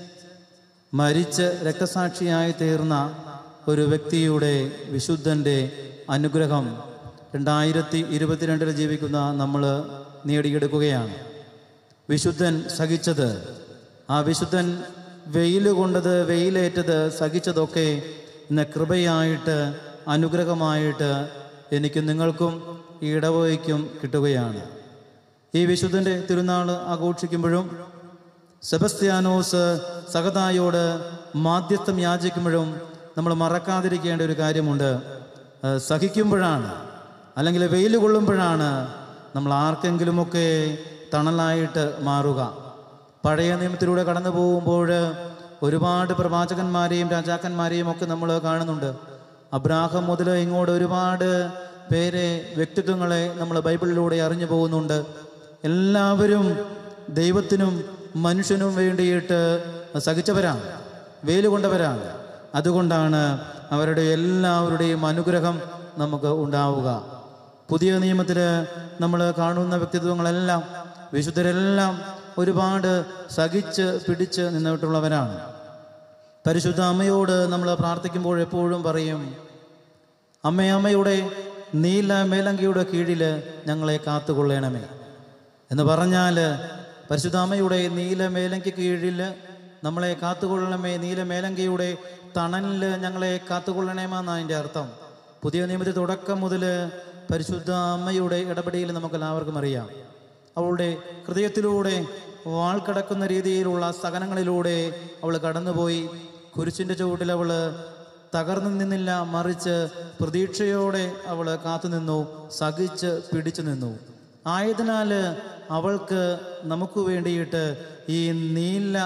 മരിച്ച് രക്തസാക്ഷിയായി തീർന്ന ഒരു വ്യക്തിയുടെ വിശുദ്ധൻ്റെ അനുഗ്രഹം രണ്ടായിരത്തി ഇരുപത്തിരണ്ടിൽ ജീവിക്കുന്ന നമ്മൾ നേടിയെടുക്കുകയാണ് വിശുദ്ധൻ സഹിച്ചത് ആ വിശുദ്ധൻ വെയിൽ കൊണ്ടത് വെയിലേറ്റത് സഹിച്ചതൊക്കെ ഇന്ന് കൃപയായിട്ട് അനുഗ്രഹമായിട്ട് എനിക്ക് നിങ്ങൾക്കും ഈ ഇടവകയ്ക്കും കിട്ടുകയാണ് ഈ വിശുദ്ധൻ്റെ തിരുനാൾ ആഘോഷിക്കുമ്പോഴും സെബസ്ത്യാനോസ് സഹതായോട് മാധ്യസ്ഥം യാചിക്കുമ്പോഴും നമ്മൾ മറക്കാതിരിക്കേണ്ട ഒരു കാര്യമുണ്ട് അത് സഹിക്കുമ്പോഴാണ് അല്ലെങ്കിൽ വെയിൽ കൊള്ളുമ്പോഴാണ് നമ്മൾ ആർക്കെങ്കിലുമൊക്കെ തണലായിട്ട് മാറുക പഴയ നിയമത്തിലൂടെ കടന്നു പോകുമ്പോൾ ഒരുപാട് പ്രവാചകന്മാരെയും രാജാക്കന്മാരെയും ഒക്കെ നമ്മൾ കാണുന്നുണ്ട് അബ്രാഹം മുതൽ ഇങ്ങോട്ട് ഒരുപാട് പേരെ വ്യക്തിത്വങ്ങളെ നമ്മൾ ബൈബിളിലൂടെ അറിഞ്ഞു പോകുന്നുണ്ട് എല്ലാവരും ദൈവത്തിനും മനുഷ്യനും വേണ്ടിയിട്ട് സഹിച്ചവരാണ് വെയിൽ കൊണ്ടവരാണ് അതുകൊണ്ടാണ് അവരുടെ എല്ലാവരുടെയും അനുഗ്രഹം നമുക്ക് ഉണ്ടാവുക പുതിയ നിയമത്തിൽ നമ്മൾ കാണുന്ന വ്യക്തിത്വങ്ങളെല്ലാം വിശുദ്ധരെല്ലാം ഒരുപാട് സഹിച്ച് പിടിച്ച് നിന്നിട്ടുള്ളവരാണ് പരിശുദ്ധ അമ്മയോട് നമ്മൾ പ്രാർത്ഥിക്കുമ്പോൾ എപ്പോഴും പറയും അമ്മേ അമ്മയുടെ നീല മേലങ്കിയുടെ കീഴിൽ ഞങ്ങളെ കാത്തുകൊള്ളണമേ എന്ന് പറഞ്ഞാൽ പരിശുദ്ധ അമ്മയുടെ നീല മേലങ്കി കീഴിൽ നമ്മളെ കാത്തുകൊള്ളണമേ നീല മേലങ്കിയുടെ തണലിൽ ഞങ്ങളെ കാത്തുകൊള്ളണമേന്നാണ് അതിൻ്റെ അർത്ഥം പുതിയ നിയമത്തിൽ തുടക്കം മുതൽ പരിശുദ്ധ അമ്മയുടെ ഇടപെടൽ നമുക്ക് എല്ലാവർക്കും അറിയാം അവളുടെ ഹൃദയത്തിലൂടെ വാൾ കടക്കുന്ന രീതിയിലുള്ള സഹനങ്ങളിലൂടെ അവൾ കടന്നുപോയി കുരിശിൻ്റെ ചുവട്ടിൽ അവൾ തകർന്നു നിന്നില്ല മറിച്ച് പ്രതീക്ഷയോടെ അവൾ കാത്തുനിന്നു സഹിച്ച് പിടിച്ചു നിന്നു ആയതിനാൽ അവൾക്ക് നമുക്ക് വേണ്ടിയിട്ട് ഈ നീല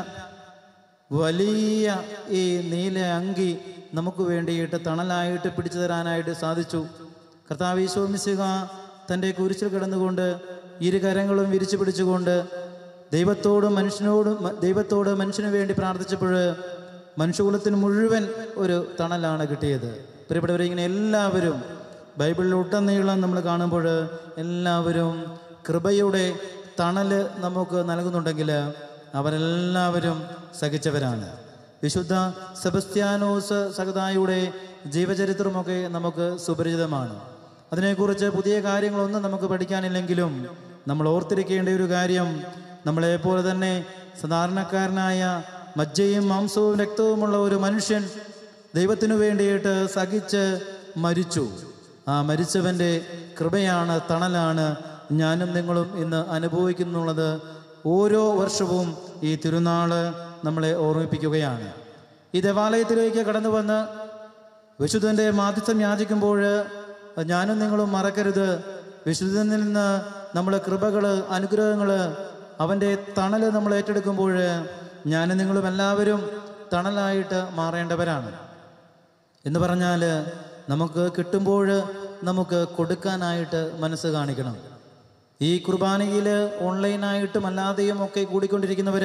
വലിയ ഈ നീല അങ്കി നമുക്ക് വേണ്ടിയിട്ട് തണലായിട്ട് പിടിച്ചു തരാനായിട്ട് സാധിച്ചു കർത്താവീശോമിശിക തൻ്റെ കുരിശിൽ കിടന്നുകൊണ്ട് ഇരു കരങ്ങളും വിരിച്ചു പിടിച്ചുകൊണ്ട് ദൈവത്തോടും മനുഷ്യനോടും മ- ദൈവത്തോട് മനുഷ്യന് വേണ്ടി പ്രാർത്ഥിച്ചപ്പോൾ മനുഷ്യകുലത്തിന് മുഴുവൻ ഒരു തണലാണ് കിട്ടിയത് പ്രിയപ്പെട്ടവരെ ഇങ്ങനെ എല്ലാവരും ബൈബിളിൽ ഉടനീളം നമ്മൾ കാണുമ്പോൾ എല്ലാവരും കൃപയുടെ തണല് നമുക്ക് നൽകുന്നുണ്ടെങ്കിൽ അവരെല്ലാവരും സഹിച്ചവരാണ് വിശുദ്ധ സെബസ്ത്യാനോസ് സഹതായുടെ ജീവചരിത്രമൊക്കെ നമുക്ക് സുപരിചിതമാണ് അതിനെക്കുറിച്ച് പുതിയ കാര്യങ്ങളൊന്നും നമുക്ക് പഠിക്കാനില്ലെങ്കിലും നമ്മൾ ഓർത്തിരിക്കേണ്ട ഒരു കാര്യം നമ്മളെപ്പോലെ തന്നെ സാധാരണക്കാരനായ മജ്ജയും മാംസവും രക്തവുമുള്ള ഒരു മനുഷ്യൻ ദൈവത്തിനു വേണ്ടിയിട്ട് സഹിച്ച് മരിച്ചു ആ മരിച്ചവൻ്റെ കൃപയാണ് തണലാണ് ഞാനും നിങ്ങളും ഇന്ന് അനുഭവിക്കുന്നുള്ളത് ഓരോ വർഷവും ഈ തിരുനാള് നമ്മളെ ഓർമ്മിപ്പിക്കുകയാണ് ഈ ദേവാലയത്തിലേക്ക് കടന്നു വന്ന് വിശുദ്ധന്റെ മാധ്യസ്ഥം യാചിക്കുമ്പോൾ ഞാനും നിങ്ങളും മറക്കരുത് വിശുദ്ധനിൽ നിന്ന് നമ്മൾ കൃപകള് അനുഗ്രഹങ്ങള് അവൻ്റെ തണല് നമ്മൾ ഏറ്റെടുക്കുമ്പോൾ ഞാനും നിങ്ങളും എല്ലാവരും തണലായിട്ട് മാറേണ്ടവരാണ് എന്ന് പറഞ്ഞാൽ നമുക്ക് കിട്ടുമ്പോൾ നമുക്ക് കൊടുക്കാനായിട്ട് മനസ്സ് കാണിക്കണം ഈ കുർബാനയിൽ ഓൺലൈനായിട്ടും അല്ലാതെയും ഒക്കെ കൂടിക്കൊണ്ടിരിക്കുന്നവർ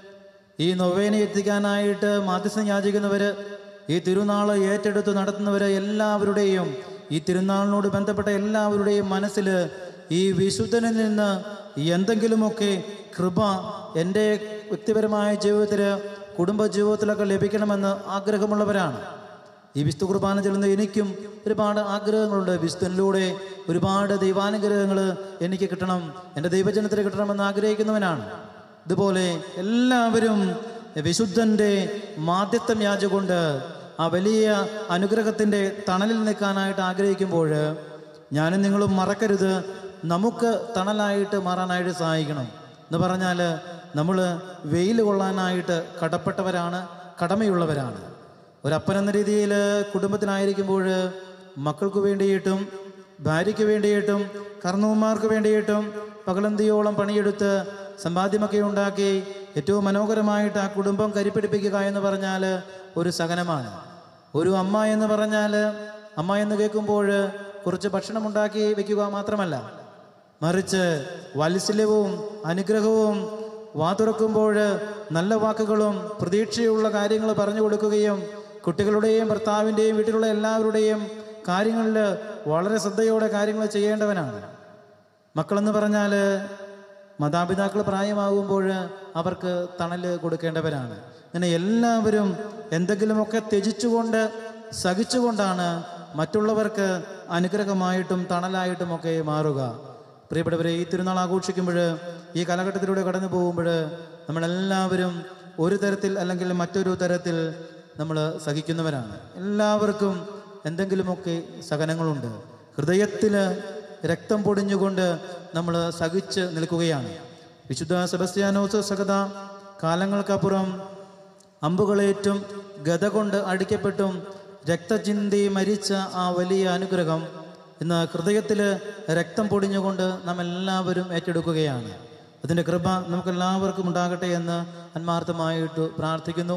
ഈ നൊവേന എത്തിക്കാനായിട്ട് മാധ്യസ്ഥം യാചിക്കുന്നവർ ഈ തിരുനാൾ ഏറ്റെടുത്ത് നടത്തുന്നവർ എല്ലാവരുടെയും ഈ തിരുനാളിനോട് ബന്ധപ്പെട്ട എല്ലാവരുടെയും മനസ്സിൽ ഈ വിശുദ്ധനിൽ നിന്ന് എന്തെങ്കിലുമൊക്കെ കൃപ എൻ്റെ വ്യക്തിപരമായ ജീവിതത്തിൽ കുടുംബ ജീവിതത്തിലൊക്കെ ലഭിക്കണമെന്ന് ആഗ്രഹമുള്ളവരാണ് ഈ വിശുദ്ധ കുർബാന ചെല്ലുന്ന എനിക്കും ഒരുപാട് ആഗ്രഹങ്ങളുണ്ട് വിശുദ്ധനിലൂടെ ഒരുപാട് ദൈവാനുഗ്രഹങ്ങൾ എനിക്ക് കിട്ടണം എൻ്റെ ദൈവജനത്തിന് കിട്ടണമെന്ന് ആഗ്രഹിക്കുന്നവനാണ് ഇതുപോലെ എല്ലാവരും വിശുദ്ധന്റെ മാധ്യസ്ഥം യാചകൊണ്ട് ആ വലിയ അനുഗ്രഹത്തിൻ്റെ തണലിൽ നിൽക്കാനായിട്ട് ആഗ്രഹിക്കുമ്പോൾ ഞാനും നിങ്ങളും മറക്കരുത് നമുക്ക് തണലായിട്ട് മാറാനായിട്ട് സഹായിക്കണം എന്ന് പറഞ്ഞാൽ നമ്മൾ വെയിൽ കൊള്ളാനായിട്ട് കടപ്പെട്ടവരാണ് കടമയുള്ളവരാണ് ഒരപ്പനെന്ന രീതിയിൽ കുടുംബത്തിനായിരിക്കുമ്പോൾ മക്കൾക്ക് വേണ്ടിയിട്ടും ഭാര്യയ്ക്ക് വേണ്ടിയിട്ടും കർണവന്മാർക്ക് വേണ്ടിയിട്ടും പകലന്തിയോളം പണിയെടുത്ത് സമ്പാദ്യമൊക്കെ ഉണ്ടാക്കി ഏറ്റവും മനോഹരമായിട്ട് ആ കുടുംബം കരിപ്പിടിപ്പിക്കുക എന്ന് പറഞ്ഞാൽ ഒരു സഹനമാണ് ഒരു അമ്മ എന്ന് പറഞ്ഞാൽ അമ്മ എന്ന് കേൾക്കുമ്പോൾ കുറച്ച് ഭക്ഷണം ഉണ്ടാക്കി വെക്കുക മാത്രമല്ല മറിച്ച് വാത്സല്യവും അനുഗ്രഹവും വാ തുറക്കുമ്പോൾ നല്ല വാക്കുകളും പ്രതീക്ഷയുള്ള കാര്യങ്ങൾ പറഞ്ഞു കൊടുക്കുകയും കുട്ടികളുടെയും ഭർത്താവിൻ്റെയും വീട്ടിലുള്ള എല്ലാവരുടെയും കാര്യങ്ങളിൽ വളരെ ശ്രദ്ധയോടെ കാര്യങ്ങൾ ചെയ്യേണ്ടവനാണ് മക്കളെന്ന് പറഞ്ഞാൽ മാതാപിതാക്കൾ പ്രായമാകുമ്പോൾ അവർക്ക് തണൽ കൊടുക്കേണ്ടവരാണ് അങ്ങനെ എല്ലാവരും എന്തെങ്കിലുമൊക്കെ ത്യജിച്ചുകൊണ്ട് സഹിച്ചുകൊണ്ടാണ് മറ്റുള്ളവർക്ക് അനുഗ്രഹമായിട്ടും തണലായിട്ടും ഒക്കെ മാറുക പ്രിയപ്പെട്ടവരെ ഈ തിരുനാൾ ആഘോഷിക്കുമ്പോൾ ഈ കാലഘട്ടത്തിലൂടെ കടന്നു പോകുമ്പോൾ നമ്മളെല്ലാവരും ഒരു തരത്തിൽ അല്ലെങ്കിൽ മറ്റൊരു തരത്തിൽ നമ്മൾ സഹിക്കുന്നവരാണ് എല്ലാവർക്കും എന്തെങ്കിലുമൊക്കെ സഹനങ്ങളുണ്ട് ഹൃദയത്തിൽ രക്തം പൊടിഞ്ഞുകൊണ്ട് നമ്മൾ സഹിച്ച് നിൽക്കുകയാണ് വിശുദ്ധ സെബസ്ത്യാനോസ് സഹത കാലങ്ങൾക്കപ്പുറം അമ്പുകളേറ്റും ഗത കൊണ്ട് അടിക്കപ്പെട്ടും രക്തചിന്തി മരിച്ച ആ വലിയ അനുഗ്രഹം ഇന്ന് ഹൃദയത്തിൽ രക്തം പൊടിഞ്ഞുകൊണ്ട് നാം എല്ലാവരും ഏറ്റെടുക്കുകയാണ് അതിൻ്റെ കൃപ നമുക്ക് എല്ലാവർക്കും ഉണ്ടാകട്ടെ എന്ന് ആത്മാർത്ഥമായിട്ട് പ്രാർത്ഥിക്കുന്നു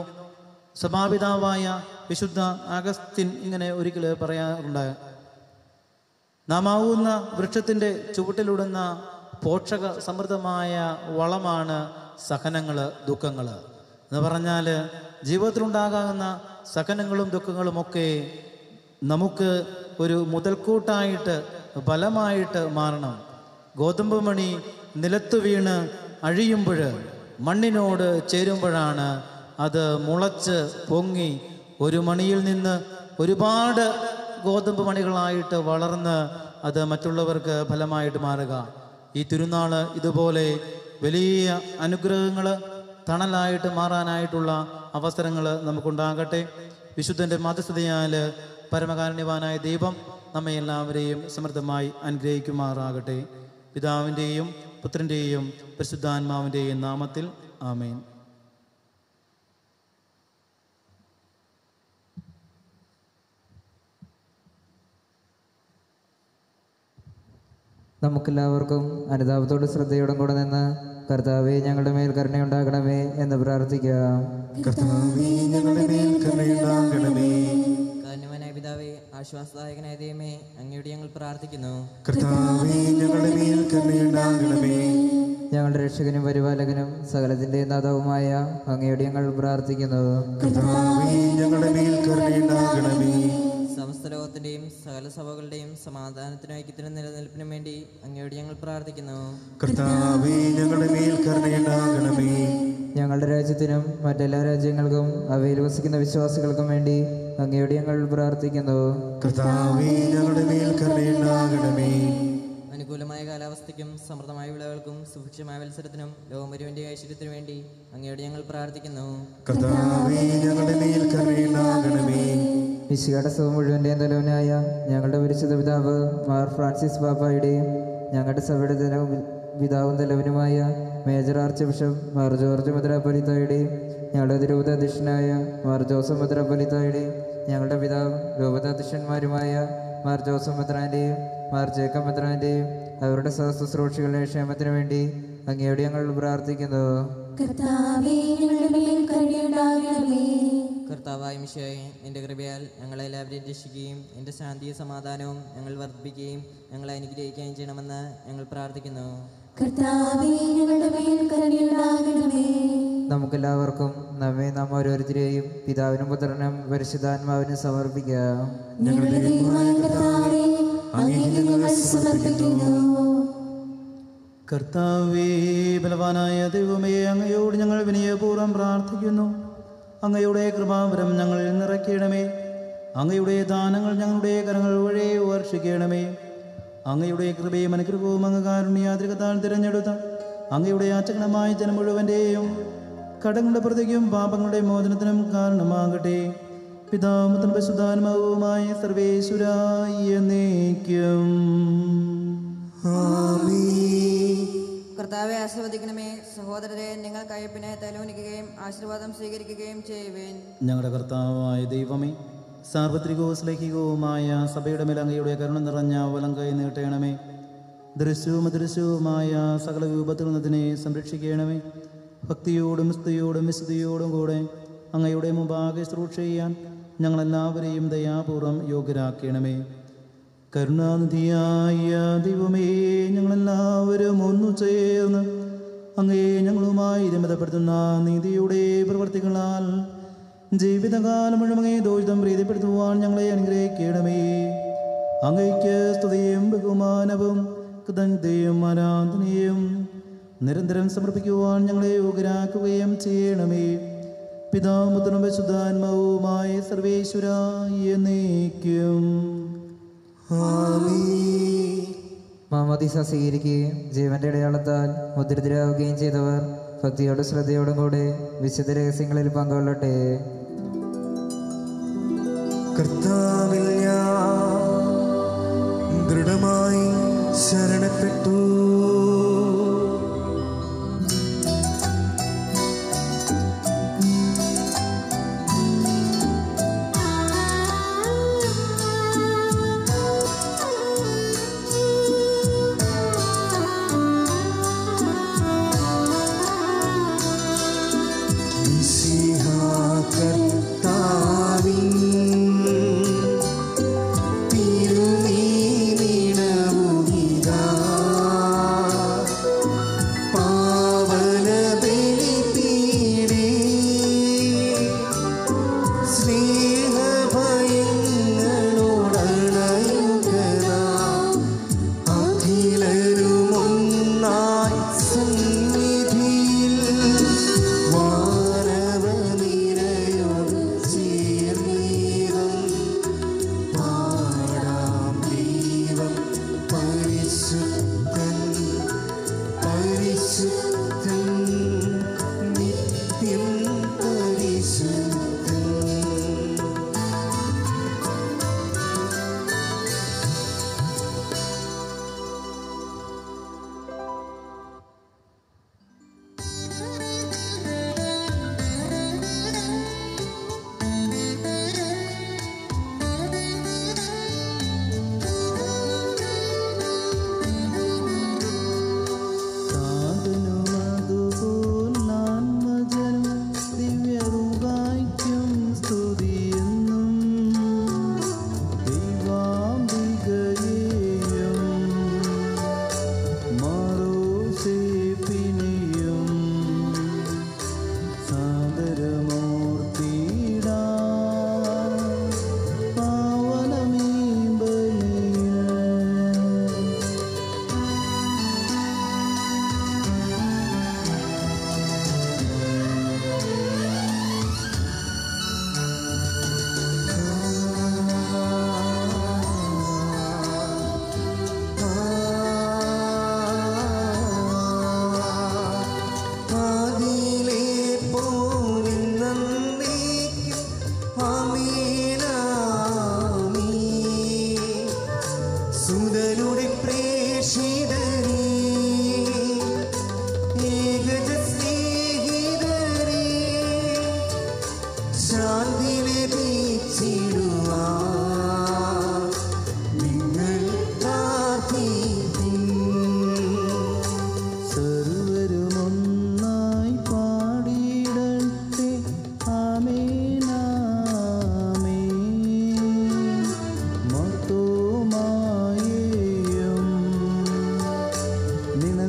സഭാപിതാവായ വിശുദ്ധ അഗസ്തിൻ ഇങ്ങനെ ഒരിക്കൽ പറയാറുണ്ട് നാം ആവുന്ന വൃക്ഷത്തിൻ്റെ ചുവട്ടിലിടുന്ന പോഷക സമൃദ്ധമായ വളമാണ് സഹനങ്ങൾ ദുഃഖങ്ങൾ എന്ന് പറഞ്ഞാൽ ജീവിതത്തിലുണ്ടാകാവുന്ന സഹനങ്ങളും ദുഃഖങ്ങളും ഒക്കെ നമുക്ക് ഒരു മുതൽക്കൂട്ടായിട്ട് ബലമായിട്ട് മാറണം ഗോതമ്പ് മണി നിലത്ത് വീണ് അഴിയുമ്പോൾ മണ്ണിനോട് ചേരുമ്പോഴാണ് അത് മുളച്ച് പൊങ്ങി ഒരു മണിയിൽ നിന്ന് ഒരുപാട് ഗോതമ്പ് മണികളായിട്ട് വളർന്ന് അത് മറ്റുള്ളവർക്ക് ഫലമായിട്ട് മാറുക ഈ തിരുനാള് ഇതുപോലെ വലിയ അനുഗ്രഹങ്ങൾ തണലായിട്ട് മാറാനായിട്ടുള്ള അവസരങ്ങൾ നമുക്കുണ്ടാകട്ടെ വിശുദ്ധൻ്റെ മതസ്ഥതയാൽ പരമകാരുണ്യവാനായ ദൈവം നമ്മെ എല്ലാവരെയും സമൃദ്ധമായി അനുഗ്രഹിക്കുമാറാകട്ടെ പിതാവിൻ്റെയും പുത്രൻ്റെയും പരിശുദ്ധാത്മാവിൻ്റെയും നാമത്തിൽ ആമേൻ നമുക്കെല്ലാവർക്കും അനുതാപത്തോട് ശ്രദ്ധയോടും കൂടെ നിന്ന് കർത്താവെ ഞങ്ങളുടെ മേൽ കരുണയുണ്ടാകണമേ എന്ന് പ്രാർത്ഥിക്കാം കർത്താവേ ഞങ്ങളുടെ മേൽ കരുണയുണ്ടാകണമേ കാരണവനായ പിതാവേ ആശ്വാസദായകനായ ദൈവമേ അങ്ങയോട് ഞങ്ങൾ പ്രാർത്ഥിക്കുന്നു കർത്താവേ ഞങ്ങളുടെ മേൽ കരുണയുണ്ടാകണമേ ഞങ്ങളുടെ രക്ഷകനും പരിപാലകനും സകലത്തിന്റെ നാഥവുമായ അങ്ങയോട് ഞങ്ങൾ പ്രാർത്ഥിക്കുന്നു കർത്താവേ ഞങ്ങളുടെ മേൽ കരുണയുണ്ടാകണമേ സമസ്ത ലോകത്തിന്റെയും സകല സഭകളുടെയും സമാധാനത്തിനും ഐക്യത്തിനും നിലനിൽപ്പിനും വേണ്ടി അങ്ങയോട് ഞങ്ങൾ പ്രാർത്ഥിക്കുന്നു കർത്താവേ ഞങ്ങളുടെ മേൽ കരുണയുണ്ടാകണമേ ഞങ്ങളുടെ രാജ്യത്തിനും മറ്റെല്ലാ രാജ്യങ്ങൾക്കും അവയിൽ വസിക്കുന്ന വിശ്വാസികൾക്കും വേണ്ടി അങ്ങയോട് ഞങ്ങൾ പ്രാർത്ഥിക്കുന്നു കർത്താവേ ഞങ്ങളുടെ മേൽ കരുണയുണ്ടാകണമേ അനുകൂലമായ കാലാവസ്ഥയ്ക്കും സമൃദ്ധമായ വിളകൾക്കും സുഭിക്ഷമായ മത്സരത്തിനും ലോകമരുവിന്റെ ഐശ്വര്യത്തിനു വേണ്ടി അങ്ങയോട് ഞങ്ങൾ പ്രാർത്ഥിക്കുന്നു കർത്താവേ ഞങ്ങളുടെ മേൽ കരുണയുണ്ടാകണമേ വിശുകാട സഭ മുഴുവൻ്റെയും തലവനായ ഞങ്ങളുടെ പരിശുദ്ധ പിതാവ് മാർ ഫ്രാൻസിസ് പാപ്പായുടെയും ഞങ്ങളുടെ സഭയുടെ തലവും പിതാവും തലവനുമായ മേജർ ആർച്ച് ബിഷപ്പ് മാർ ജോർജ് മുദ്രാപലിത്തായുടെയും ഞങ്ങളുടെ തിരുപതാധ്യക്ഷനായ മാർ ജോസഫ് മുദ്രാപലിത്തായുടെയും ഞങ്ങളുടെ പിതാവും രൂപതാധ്യക്ഷന്മാരുമായ മാർ ജോസഫ് മെത്രാൻ്റെയും മാർ ജേക്കബ് മെത്രാൻ്റെയും അവരുടെ സഹശുശ്രൂഷികളുടെ ക്ഷേമത്തിനു വേണ്ടി അങ്ങയോട് ഞങ്ങൾ പ്രാർത്ഥിക്കുന്നു കർത്താവേ ഞങ്ങളുടെ മേൽ കരുണയുണ്ടാകണമേ കർത്താവായ മിശോയെ നിന്റെ കൃപയാൽ ഞങ്ങളെല്ലാവരെയും രക്ഷിക്കുകയും എൻ്റെ ശാന്തിയും സമാധാനവും ഞങ്ങൾ വർദ്ധിപ്പിക്കുകയും ഞങ്ങളെ അനുഗ്രഹിക്കുകയും ചെയ്യണമെന്ന് ഞങ്ങൾ പ്രാർത്ഥിക്കുന്നു കർത്താവേ ഞങ്ങളുടെ മേൽ കരുണയുണ്ടാകണമേ നമുക്കെല്ലാവർക്കും നമ്മെ നാം ഓരോരുത്തരെയും പിതാവിനും പുത്രനും പരിശുദ്ധാത്മാവിനും സമർപ്പിക്കാം ഞങ്ങളുടെ ദൈവമായ കർത്താവേ അങ്ങേ ഞങ്ങൾ സമർപ്പിക്കുന്നു കർത്താവേ ബലവാനായ ദൈവമേ അങ്ങയോട് ഞങ്ങൾ വിനയപൂർവ്വം പ്രാർത്ഥിക്കുന്നു അങ്ങയുടെ കൃപാവരം ഞങ്ങളിൽ നിറയ്ക്കണമേ അങ്ങയുടെ ദാനങ്ങൾ ഞങ്ങളുടെ കരങ്ങൾ വഴി വർഷിക്കണമേ അങ്ങയുടെ കൃപയും അനുഗ്രഹവും അങ്ങ് കാരുണ്യാതിരികത്താൽ തിരഞ്ഞെടുത്ത അങ്ങയുടെ ആചരണമായ ജനം മുഴുവൻ്റെയും കടങ്ങളുടെ പ്രതിക്കും പാപങ്ങളുടെ മോചനത്തിനും കാരണമാകട്ടെ പിതാമത്തൻ പരിശുദ്ധാത്മാവുമായ സർവേശ്വരായ എന്നേക്കും കർത്താവെ ആശീർവദിക്കണമേ സഹോദരരെ നിങ്ങൾ കയ്പിനെ തലോനിക്കുകയും ആശീർവാദം സ്വീകരിക്കുകയും ചെയ്യുവേൻ ഞങ്ങളുടെ കർത്താവായ ദൈവമേ സാർവത്രികവും ശ്ലൈഹികവുമായ സഭയുടെ മേൽ അങ്ങയുടെ കരുണ നിറഞ്ഞ വലം കൈ നീട്ടണമേ ദൃശ്യവും അദൃശ്യവുമായ സകല രൂപത്തിൽ നിന്നതിനെ സംരക്ഷിക്കണമേ ഭക്തിയോടും സ്തുതിയോടും വിശുദ്ധിയോടും കൂടെ അങ്ങയുടെ മുമ്പാകെ ശുശ്രൂഷ ചെയ്യാൻ ഞങ്ങളെല്ലാവരെയും ദയാപൂർവം യോഗ്യരാക്കണമേ കരുണാനിധിയായ ദൈവമേ ഞങ്ങളെല്ലാവരും ഒന്നു ചേർന്ന് അങ്ങേ ഞങ്ങളുമായി രമിതപ്പെടുത്തുന്ന നീതിയുടെ പ്രവർത്തികളാൽ ജീവിതകാലം മുഴുവൻ അങ്ങേ ദോഷിതം പ്രീതിപ്പെടുത്തുവാൻ ഞങ്ങളെ അനുഗ്രഹിക്കണമേ അങ്ങയ്ക്ക് സ്തുതിയും ബഹുമാനവും കൃതജ്ഞതയും ആരാധനയും നിരന്തരം സമർപ്പിക്കുവാൻ ഞങ്ങളെ യോഗ്യരാക്കുകയും ചെയ്യണമേ പിതാമുദ്രം പരിശുദ്ധാത്മാവുമായ സർവേശ്വര എന്നേക്കും മാമോദീസ സ്വീകരിക്കുകയും ജീവന്റെ അടയാളത്താൽ മുദ്രിതരാകുകയും ചെയ്തവർ ഭക്തിയോടും ശ്രദ്ധയോടും കൂടെ വിശുദ്ധ രഹസ്യങ്ങളിൽ പങ്കുകൊള്ളട്ടെ കർത്താവിൽ ഞാൻ ദൃഢമായി ശരണപ്പെട്ടു മിശിഹാ കർത്താവിൻ തിരുനീണമുകിതാ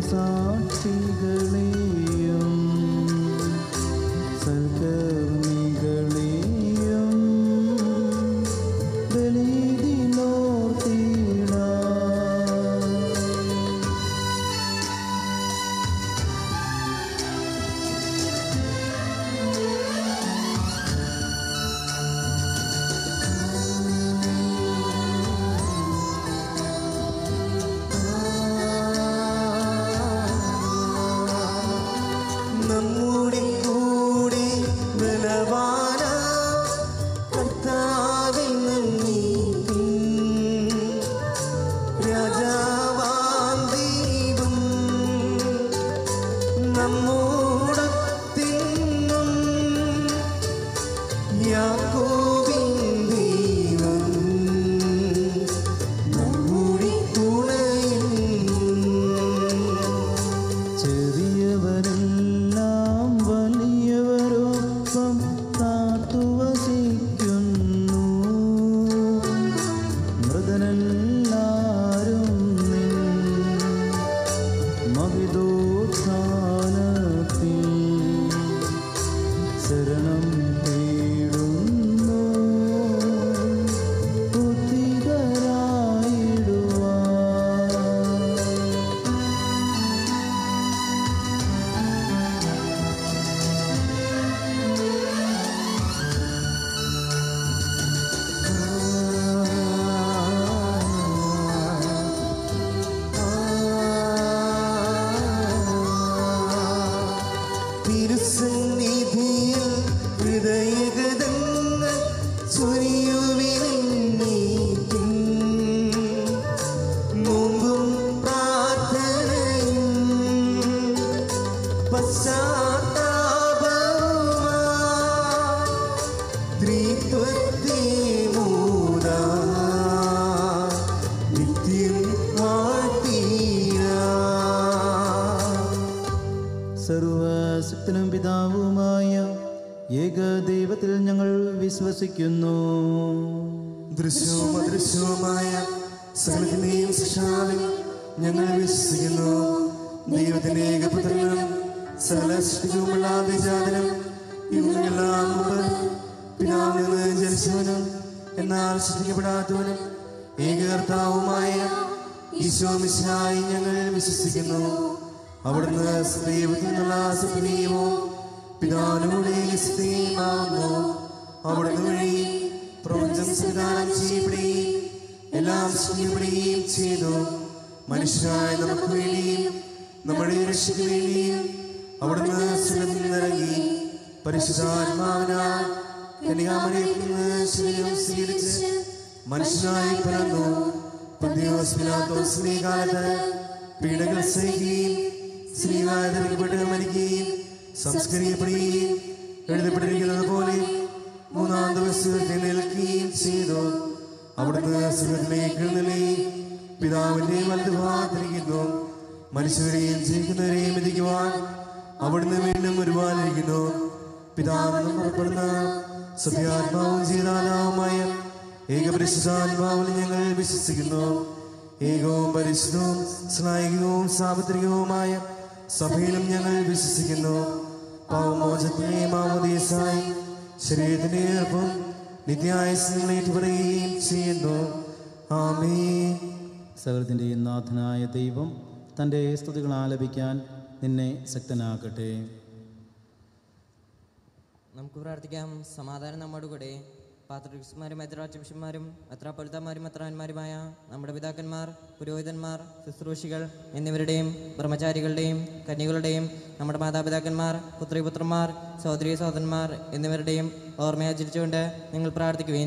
രക്തസാക്ഷികളെയും സൽക്കർമ്മികളെയും ബലിദിനോർത്തിടാം നമ്മുടെ കൂടെ ബലവാന കർത്താവിൽ നന്ദിക്കും രാജാവാം ദൈവം നമ്മോടൊത്തിന്നും യാക്കോബിൻ ദൈവം നമ്മുടെ തുണയും ചെറിയവരെല്ലാം വലിയവരൊപ്പം കാത്തുവസിക്കുന്നു മൃതനെല്ലാരും നിൻ മഹിതോത്ഥാനത്തിൽ ശരണം തേടുന്നു ബുദ്ധിതരായിടുവാൻ തിരുസന്നിധിയിൽ ഹൃദയഗതങ്ങൾ ചൊരിയുവിനെന്നേക്കും. നോമ്പും പ്രാർത്ഥനയും പശ്ചാത്താപവുമായി ത്രിത്വത്തെ മൂടാ നിത്യം വാഴ്ത്തീരാ സർവശക്തനും പിതാവുമായ ഏകദൈവത്തിൽ ഞങ്ങൾ വിശ്വസിക്കുന്നു ദൃശ്യവും അദൃശ്യവുമായ സകലത്തിന്റെയും സൃഷ്ടാവിൽ ഞങ്ങൾ വിശ്വസിക്കുന്നു ദൈവത്തിന്റെ ഏകപുത്രനും സകല സൃഷ്ടിക്കുമുള്ള വിജാതനും ഇവരെല്ലാം മുമ്പ് പിതാവിൽ നിന്ന് ജനിച്ചവനും എന്നാൽ സൃഷ്ടിക്കപ്പെടാത്തവനും ഏകകർത്താവുമായ ഈശോ മിശിഹായി ഞങ്ങൾ വിശ്വസിക്കുന്നു അവിടുന്ന് ദൈവത്തിൽ നിന്നുള്ള സത്യവും പിതാവിനോടെ സ്ഥിതിയുമാവുന്നു അവിടുന്ന് വഴി പ്രപഞ്ചം സംവിധാനം ചെയ്യപ്പെടുകയും എല്ലാം സൃഷ്ടിക്കപ്പെടുകയും ചെയ്തു മനുഷ്യരായ നമുക്ക് വേണ്ടിയും നമ്മുടെ രക്ഷയ്ക്ക് വേണ്ടിയും അവിടുന്ന് സുഖത്തിൽ നിന്നിറങ്ങി പരിശുദ്ധാത്മാവിനാൽ കന്യാമരയിൽ നിന്ന് ശരീരം സ്വീകരിച്ച് മനുഷ്യനായി പിറന്നു പന്തിയോസ് പിലാത്തോസിന്റെ കാലത്ത് പീഡകൾ സഹിക്കുകയും ശ്രീവായതറിക്കപ്പെട്ട് മരിക്കുകയും സംസ്കരിക്കപ്പെടുകയും എഴുതപ്പെട്ടിരിക്കുന്നത് പോലെ മൂന്നാം ദിവസത്തിൽ നിൽക്കുകയും ചെയ്തു അവിടുന്ന് സുഖത്തിലേക്ക് എഴുന്നള്ളി പിതാവിന്റെ വലതുഭാഗത്തിരിക്കുന്നു മനുഷ്യരെയും ജീവിക്കുന്നവരെയും വിധിക്കുവാൻ അവിടുന്ന് വീണ്ടും ഒരുപാടിരിക്കുന്നു പിതാവിനും പുറപ്പെടുന്ന സത്യാത്മാവും ജീവനാഥാവുമായ ഏകപരിശുദ്ധാത്മാവിൽ ഞങ്ങൾ വിശ്വസിക്കുന്നു ഏകവും പരിശുദ്ധവും സ്നായികവും സാർവത്രികവുമായ സഭയിലും ഞങ്ങൾ വിശ്വസിക്കുന്നു പാവമോചത്തിന്റെ മാമോദീസായി ശരീരത്തിന്റെ ഏർപ്പും നിത്യായുസ്സുകൾ ഏറ്റുപറയുകയും ചെയ്യുന്നു ആമേ സകലത്തിൻ്റെ നാഥനായ ദൈവം തൻ്റെ സ്തുതികൾ ആലപിക്കാൻ നിന്നെ ശക്തനാക്കട്ടെ നമുക്ക് പ്രാർത്ഥിക്കാം സമാധാനം നമ്മോട് കൂടെ പാത്രിക്സ്മാരും മെത്രാചിഷന്മാരും മെത്രാപ്പൊലിത്തന്മാരും മെത്രാന്മാരുമായ നമ്മുടെ പിതാക്കന്മാർ പുരോഹിതന്മാർ ശുശ്രൂഷികൾ എന്നിവരുടെയും ബ്രഹ്മചാരികളുടെയും കന്യകളുടെയും നമ്മുടെ മാതാപിതാക്കന്മാർ പുത്രിപുത്രന്മാർ സഹോദരി സഹോദരന്മാർ എന്നിവരുടെയും ഓർമ്മയാചരിച്ചുകൊണ്ട് നിങ്ങൾ പ്രാർത്ഥിക്കുവിൻ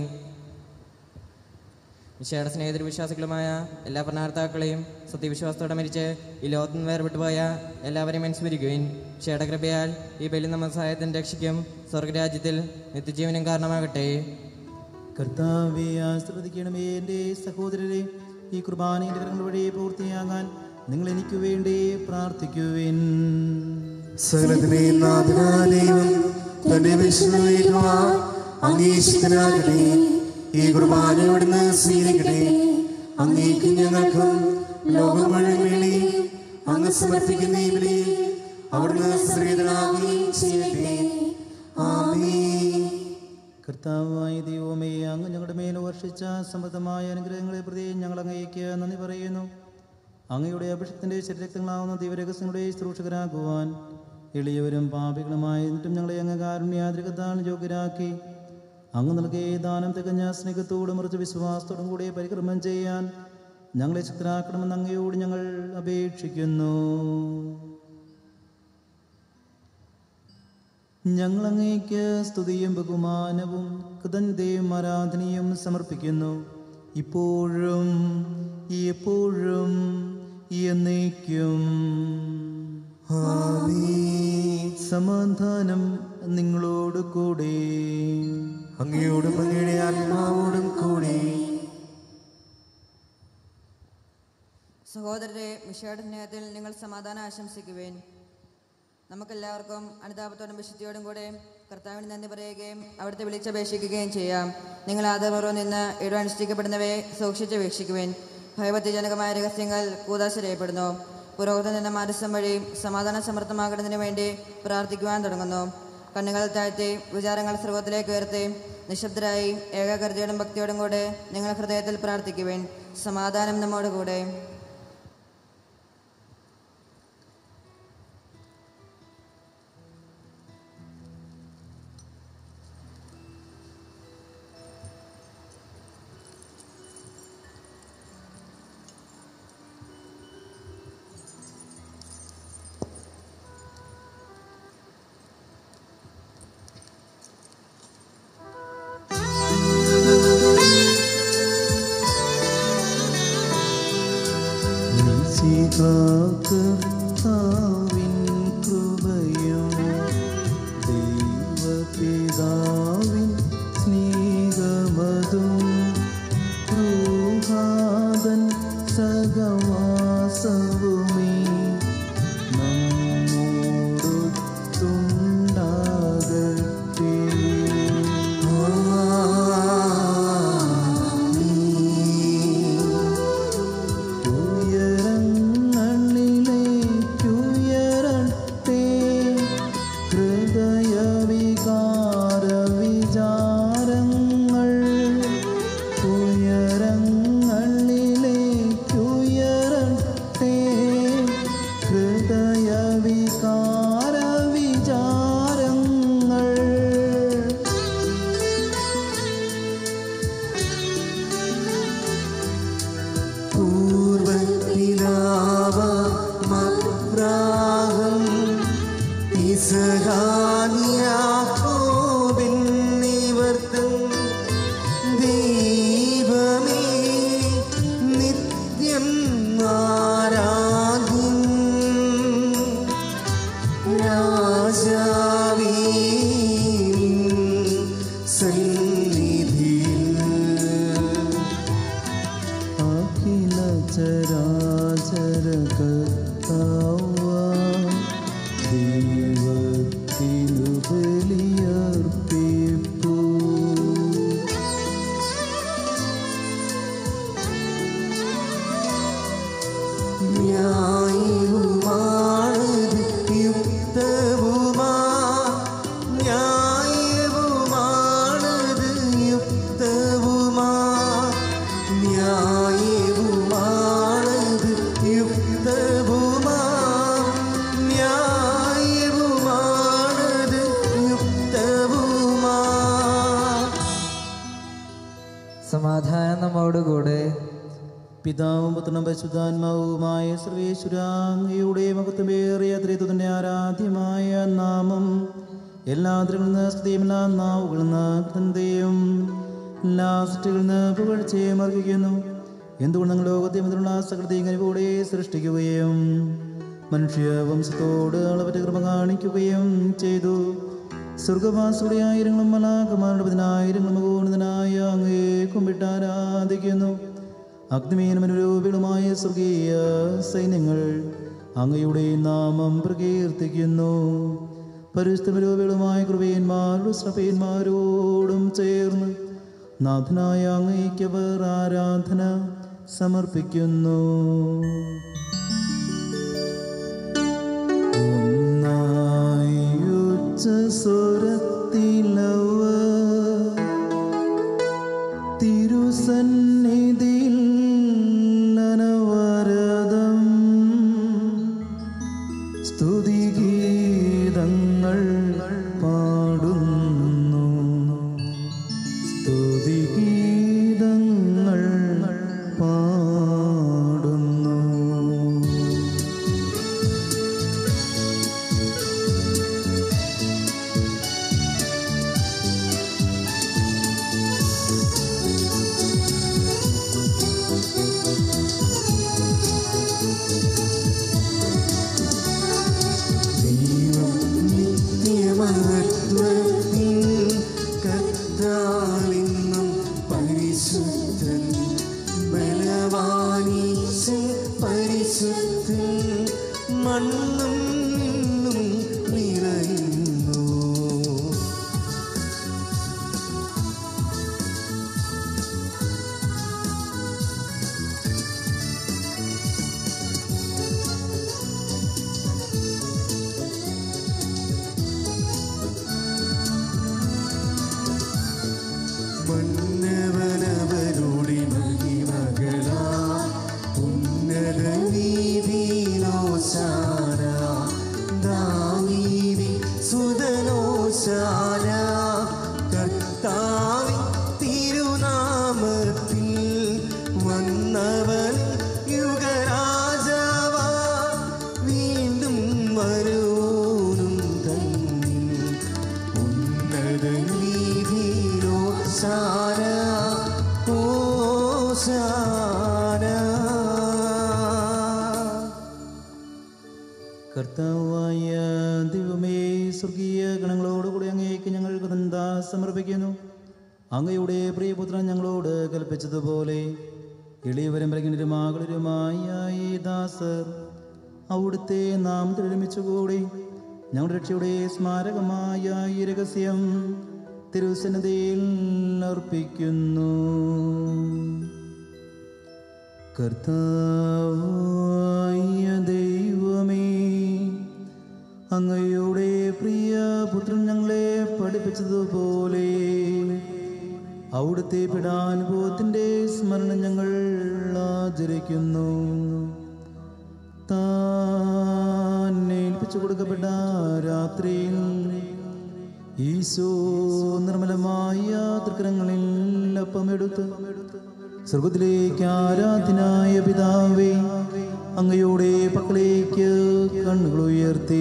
വിശേഷ സ്നേഹിതര വിശ്വാസികളുമായ എല്ലാ ഭരണാർത്ഥാക്കളെയും സത്യവിശ്വാസത്തോടെ മരിച്ച് ഈ ലോകത്ത് നിന്ന് വേർപെട്ടു പോയ എല്ലാവരെയും അനുസ്മരിക്കുവിൻ ക്ഷേടകൃപയാൽ ഈ ബലി നമ്മ സഹായത്തിന് രക്ഷിക്കും സ്വർഗരാജ്യത്തിൽ നിത്യജീവനും കാരണമാകട്ടെ കർത്താവെ ആശ്രവദിക്കണമേ എൻ്റെ സഹോദരരെ ഈ കുർബാനയുടെ കരങ്ങൾ വഴി പൂർത്തിയാകാൻ നിങ്ങൾ എനിക്ക് വേണ്ടി പ്രാർത്ഥിക്കുവിൻ സകലത്തിനെയും നാഥനായ ദൈവം തന്റെ വിഷ്ണുവാൻ അംഗീഷിതനാകട്ടെ ഈ കുർബാന ഇവിടുന്ന് സ്വീകരിക്കട്ടെ അങ്ങേക്ക് ഞങ്ങൾക്കും ലോകം മുഴുവൻ വേണ്ടി അങ്ങ് അവിടുന്ന് സമർപ്പിക്കുന്ന ഈ ബലിയിൽ അവിടുന്ന് സ്ത്രീതനാകുകയും ചെയ്യട്ടെ ആമേൻ കർത്താവായ ദൈവമേ അങ്ങ് ഞങ്ങളുടെ മേൽ വർഷിച്ച സമൃദ്ധമായ അനുഗ്രഹങ്ങളെ പ്രതി ഞങ്ങൾ അങ്ങേക്ക് നന്ദി പറയുന്നു അങ്ങയുടെ അഭിഷേകത്തിന്റെ ശരീരക്തങ്ങളാവുന്ന ദൈവരഹസ്യങ്ങളുടെ ശുശ്രൂഷകരാകുവാൻ എളിയവരും പാപികളുമായിട്ടും ഞങ്ങളെ അങ്ങ് കാരുണ്യാതിരികത്താൽ യോഗ്യരാക്കി അങ്ങ് നൽകിയ ദാനം തികഞ്ഞ സ്നേഹത്തോടും മറിച്ച് വിശ്വാസത്തോടും കൂടി പരിക്രമം ചെയ്യാൻ ഞങ്ങളെ ശക്തരാക്കണമെന്ന് അങ്ങയോട് ഞങ്ങൾ അപേക്ഷിക്കുന്നു ഞങ്ങൾ അങ്ങേക്ക് സ്തുതിയും ബഹുമാനവും കൃതജ്ഞതയും ആരാധനയും സമർപ്പിക്കുന്നു ഇപ്പോഴും എപ്പോഴും എന്നേക്കും സമാധാനം നിങ്ങളോട് കൂടെ അങ്ങയോടും അങ്ങയുടെ ആത്മാവോടും കൂടി സഹോദരരെ മിഷയുടെ സ്നേഹത്തിൽ നിങ്ങൾ സമാധാനം ആശംസിക്കുവേൻ നമുക്കെല്ലാവർക്കും അനുതാപത്തോടും വിശുദ്ധിയോടും കൂടെ കർത്താവിന് നന്ദി പറയുകയും അവിടുത്തെ വിളിച്ചപേക്ഷിക്കുകയും ചെയ്യാം നിങ്ങൾ ആദരപൂർവ്വം നിന്ന് ഇവിടെ അനുഷ്ഠിക്കപ്പെടുന്നവയെ സൂക്ഷിച്ച് വീക്ഷിക്കുവേൻ ഭയഭക്തിജനകമായ രഹസ്യങ്ങൾ കൂതാശ ചെയ്യപ്പെടുന്നു പുരോഹിതൻ എന്ന മാനസം വഴി സമാധാനം സമൃദ്ധമാകുന്നതിന് വേണ്ടി പ്രാർത്ഥിക്കുവാൻ തുടങ്ങുന്നു കണ്ണുകൾ താഴ്ത്തി വിചാരങ്ങൾ സർവത്തിലേക്ക് ഉയർത്തി നിശബ്ദരായി ഏകാഗ്രതയോടും ഭക്തിയോടും കൂടെ നിങ്ങൾ ഹൃദയത്തിൽ പ്രാർത്ഥിക്കുവേൻ സമാധാനം നമ്മോട് കൂടെ കർത്താവിൻ കൃപയും ദൈവപിതാവിൻ സ്നേഹമതും പ്രഭാതൻ സഹവാസവുമേ നമ്മോടൊത്തുണ്ടാകട്ടെ ഉയരങ്ങളിലേക്കുയരട്ടെ ഹൃദയവികാര വിചാരങ്ങൾ ഉയരങ്ങളിലേക്കുയരട്ടെ ഹൃദയവികാര വിചാരങ്ങൾ പൂർവപിതാവം ഇസഹാനിയാഹോബിന്നിവർത്തം ദൈവമേ നിത്യം ആരാധ്യം രാജാവേ സന്നിധിയിൽ അഖില ചരാചര കർത്താവ ദൈവത്തിനു ബലിയർപ്പിപ്പൂ ന്യായവുമാണത് യുക്തവുമാ ന്യായവുമാണത് യുക്തവുമാ ന്യായവുമാണത് യുക്തവുമാ ന്യായവുമാണത് യുക്തവുമാ സമാധാനം നമ്മോടുകൂടെ പിതാവും പുത്രനും പരിശുദ്ധാത്മാവുമായ സർവേശ്വരാംഗയുടെ മഹത്വമേറിയ ത്രിത്വത്തിന്റെ ആരാധ്യമായ നാമം എല്ലാ അതിരുകളിൽ നിന്ന് സ്തുതിയും എല്ലാ നാവുകളിൽ നിന്ന് കൃതജ്ഞതയും എല്ലാ സൃഷ്ടികളിൽ നിന്ന് പുകഴ്ചയും അർഹിക്കുന്നു എന്തുകൊണ്ട് നിങ്ങൾ ലോകത്തെ മുതലുള്ള സകൃതി കനിവോടെ സൃഷ്ടിക്കുകയും മനുഷ്യവംശത്തോട് അളവറ്റ കൃപ കാണിക്കുകയും ചെയ്തു സ്വർഗവാസിയുടെ ആയിരങ്ങളും മലാകുമാരുടെ പതിനായിരങ്ങളും ഗോണിതനായ അങ്ങേ കുമ്പിട്ടാരാധിക്കുന്നു അഗ്നിമീനമനുരൂപികളുമായ സ്വർഗീയ സൈന്യങ്ങൾ അങ്ങയുടെ നാമം പ്രകീർത്തിക്കുന്നു പരിസ്ഥിതിരൂപികളുമായ കൃപയന്മാരുടെ ശ്രപയന്മാരോടും ചേർന്ന് നാഥനായ അങ്ങയ്ക്കവർ ആരാധന സമർപ്പിക്കുന്നു സ്തുതിഗീതങ്ങൾ പാടുന്നു സ്തുതിഗീതങ്ങൾ പാടുന്നു നിത്യമഹത്വത്തിൻ കർത്താവിന്നും പരിശുദ്ധൻ ബലവാനീശൻ പരിശുദ്ധൻ മണ്ണും നിന്നും നിറയുന്നു മന്നവനവരുടെ മഹിമകളാ ഉന്നത വീതിയിലോശാന ദാവീതി സുതനോശാന കർത്താവി തിരുനാമത്തിൽ വന്നവൻ യുഗരാജാവാ വീണ്ടും വരൂരും തന്നെ ഉന്നത വീതിയിലോ സാര ഓ സാര കർത്താവായ ദൈവമേ സ്വർഗീയ ഗണങ്ങളോടുകൂടി അങ്ങേക്ക് ഞങ്ങൾക്ക് നന്ദ സമർപ്പിക്കുന്നു അങ്ങയുടെ പ്രിയപുത്രൻ ഞങ്ങളോട് കൽപ്പിച്ചതുപോലെ എളിയവരും ബലഹീനരുമാകളുരുമായ ഈ ദാസർ അവിടുത്തെ നാം ഒരുമിച്ചുകൂടി ഞങ്ങളുടെ രക്ഷയുടെ സ്മാരകമായ ഈ രഹസ്യം തിരുസന്നതയിൽ അർപ്പിക്കുന്നു കർത്താവായ ദൈവമേ അങ്ങയുടെ പ്രിയ പുത്രൻ ഞങ്ങളെ പഠിപ്പിച്ചതുപോലെ അവിടുത്തെ പിടാനുഭവത്തിൻ്റെ സ്മരണം ഞങ്ങൾ ആചരിക്കുന്നു താൻ ഏൽപ്പിച്ചു കൊടുക്കപ്പെട്ട രാത്രിയിൽ ഈശോ നിർമ്മലമായ തൃക്കരങ്ങളിൽ അപ്പമെടുത്ത് സ്വർഗത്തിലേക്ക് ആരാധനായ പിതാവേ അങ്ങയുടെ പക്കലേക്ക് കണ്ണുകൾ ഉയർത്തി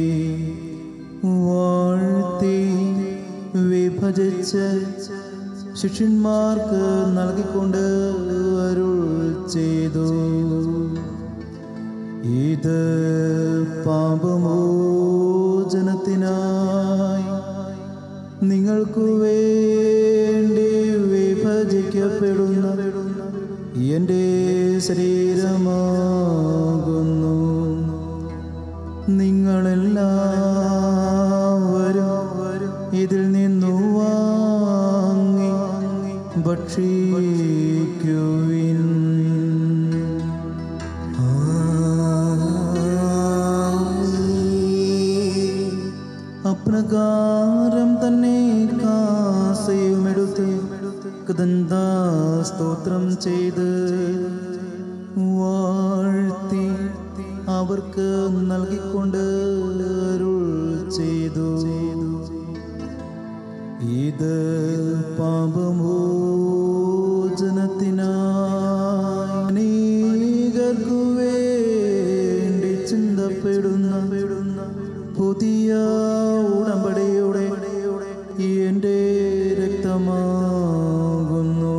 വാഴ്ത്തി വിഭജിച്ച് ശിഷ്യന്മാർക്ക് നൽകിക്കൊണ്ട് അരുൾ ചെയ്തു ഇത് പാപമോചനത്തിനായി നിങ്ങൾക്കു വേണ്ടി വിഭജിക്കപ്പെടുന്ന എൻ്റെ ശരീരമാകുന്നു നിങ്ങളെല്ലാവരും ഇതിൽ നിന്നു വാങ്ങി ഭക്ഷിക്കുവിൻ അപ്രകാരം തന്നെ കാസയുമെടുത്ത് കദന്താ സ്തോത്രം ചെയ്ത് വാഴ്ത്തി അവർക്ക് നൽകിക്കൊണ്ട് അരുൾ ചെയ്തു ഇത് പാപമോചനത്തിനായി അനേകർക്കു വേണ്ടി ചിന്തപ്പെടുന്ന പുതിയ ഉടമ്പടിയുടെ എൻ്റെ രക്തമാകുന്നു